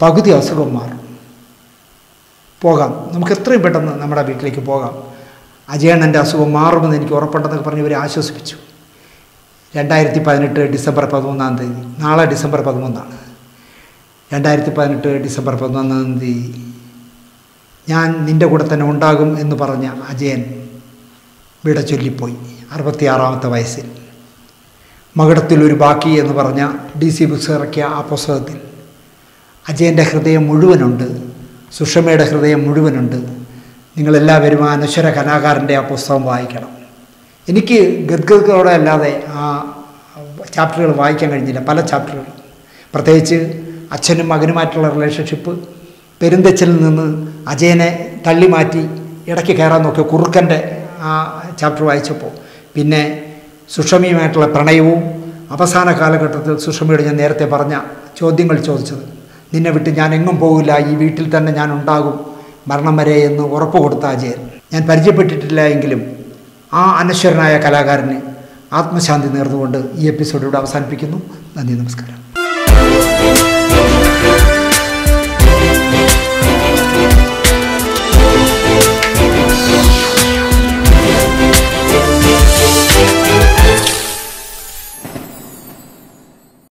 പകുതി അസുഖം മാറും പോകാം നമുക്ക് എത്രയും പെട്ടെന്ന് നമ്മുടെ വീട്ടിലേക്ക് പോകാം അജയണ്ണൻ്റെ അസുഖം മാറുമെന്ന് എനിക്ക് ഉറപ്പുണ്ടെന്നൊക്കെ പറഞ്ഞ് ഇവരെ ആശ്വസിപ്പിച്ചു രണ്ടായിരത്തി പതിനെട്ട് ഡിസംബർ പതിമൂന്നാം തീയതി നാളെ ഡിസംബർ പതിമൂന്നാണ് രണ്ടായിരത്തി പതിനെട്ട് ഡിസംബർ പതിനൊന്നാം തീയതി ഞാൻ നിൻ്റെ കൂടെ തന്നെ ഉണ്ടാകും എന്ന് പറഞ്ഞ അജയൻ വിട ചൊല്ലിപ്പോയി അറുപത്തിയാറാമത്തെ വയസ്സിൽ മകുടത്തിൽ ഒരു ബാക്കി എന്ന് പറഞ്ഞ ഡി സി ബുക്സ് ഇറക്കിയ ആ പുസ്തകത്തിൽ അജയൻ്റെ ഹൃദയം മുഴുവനുണ്ട് സുഷമയുടെ ഹൃദയം മുഴുവനുണ്ട് നിങ്ങളെല്ലാവരും ആ അനശ്വര കലാകാരൻ്റെ ആ പുസ്തകം വായിക്കണം എനിക്ക് ഗദ്ഗതോടെ അല്ലാതെ ആ ചാപ്റ്ററുകൾ വായിക്കാൻ കഴിഞ്ഞില്ല പല ചാപ്റ്ററുകൾ പ്രത്യേകിച്ച് അച്ഛനും മകനുമായിട്ടുള്ള റിലേഷൻഷിപ്പ് പെരുന്തച്ചലിൽ നിന്ന് അജയനെ തള്ളി മാറ്റി ഇടയ്ക്ക് കയറാൻ നോക്കിയ കുറുക്കൻ്റെ ആ ചാപ്റ്റർ വായിച്ചപ്പോൾ പിന്നെ സുഷമിയുമായിട്ടുള്ള പ്രണയവും അവസാന കാലഘട്ടത്തിൽ സുഷമിയോട് ഞാൻ നേരത്തെ പറഞ്ഞ ചോദ്യങ്ങൾ ചോദിച്ചത് നിന്നെ വിട്ട് ഞാൻ എങ്ങും പോകില്ല ഈ വീട്ടിൽ തന്നെ ഞാൻ ഉണ്ടാകും മരണം വരെ എന്ന് ഉറപ്പ് കൊടുത്ത അജയൻ ഞാൻ പരിചയപ്പെട്ടിട്ടില്ല എങ്കിലും ആ അനശ്വരനായ കലാകാരന് ആത്മശാന്തി നേർന്നുകൊണ്ട് ഈ എപ്പിസോഡ് ഇവിടെ അവസാനിപ്പിക്കുന്നു നന്ദി നമസ്കാരം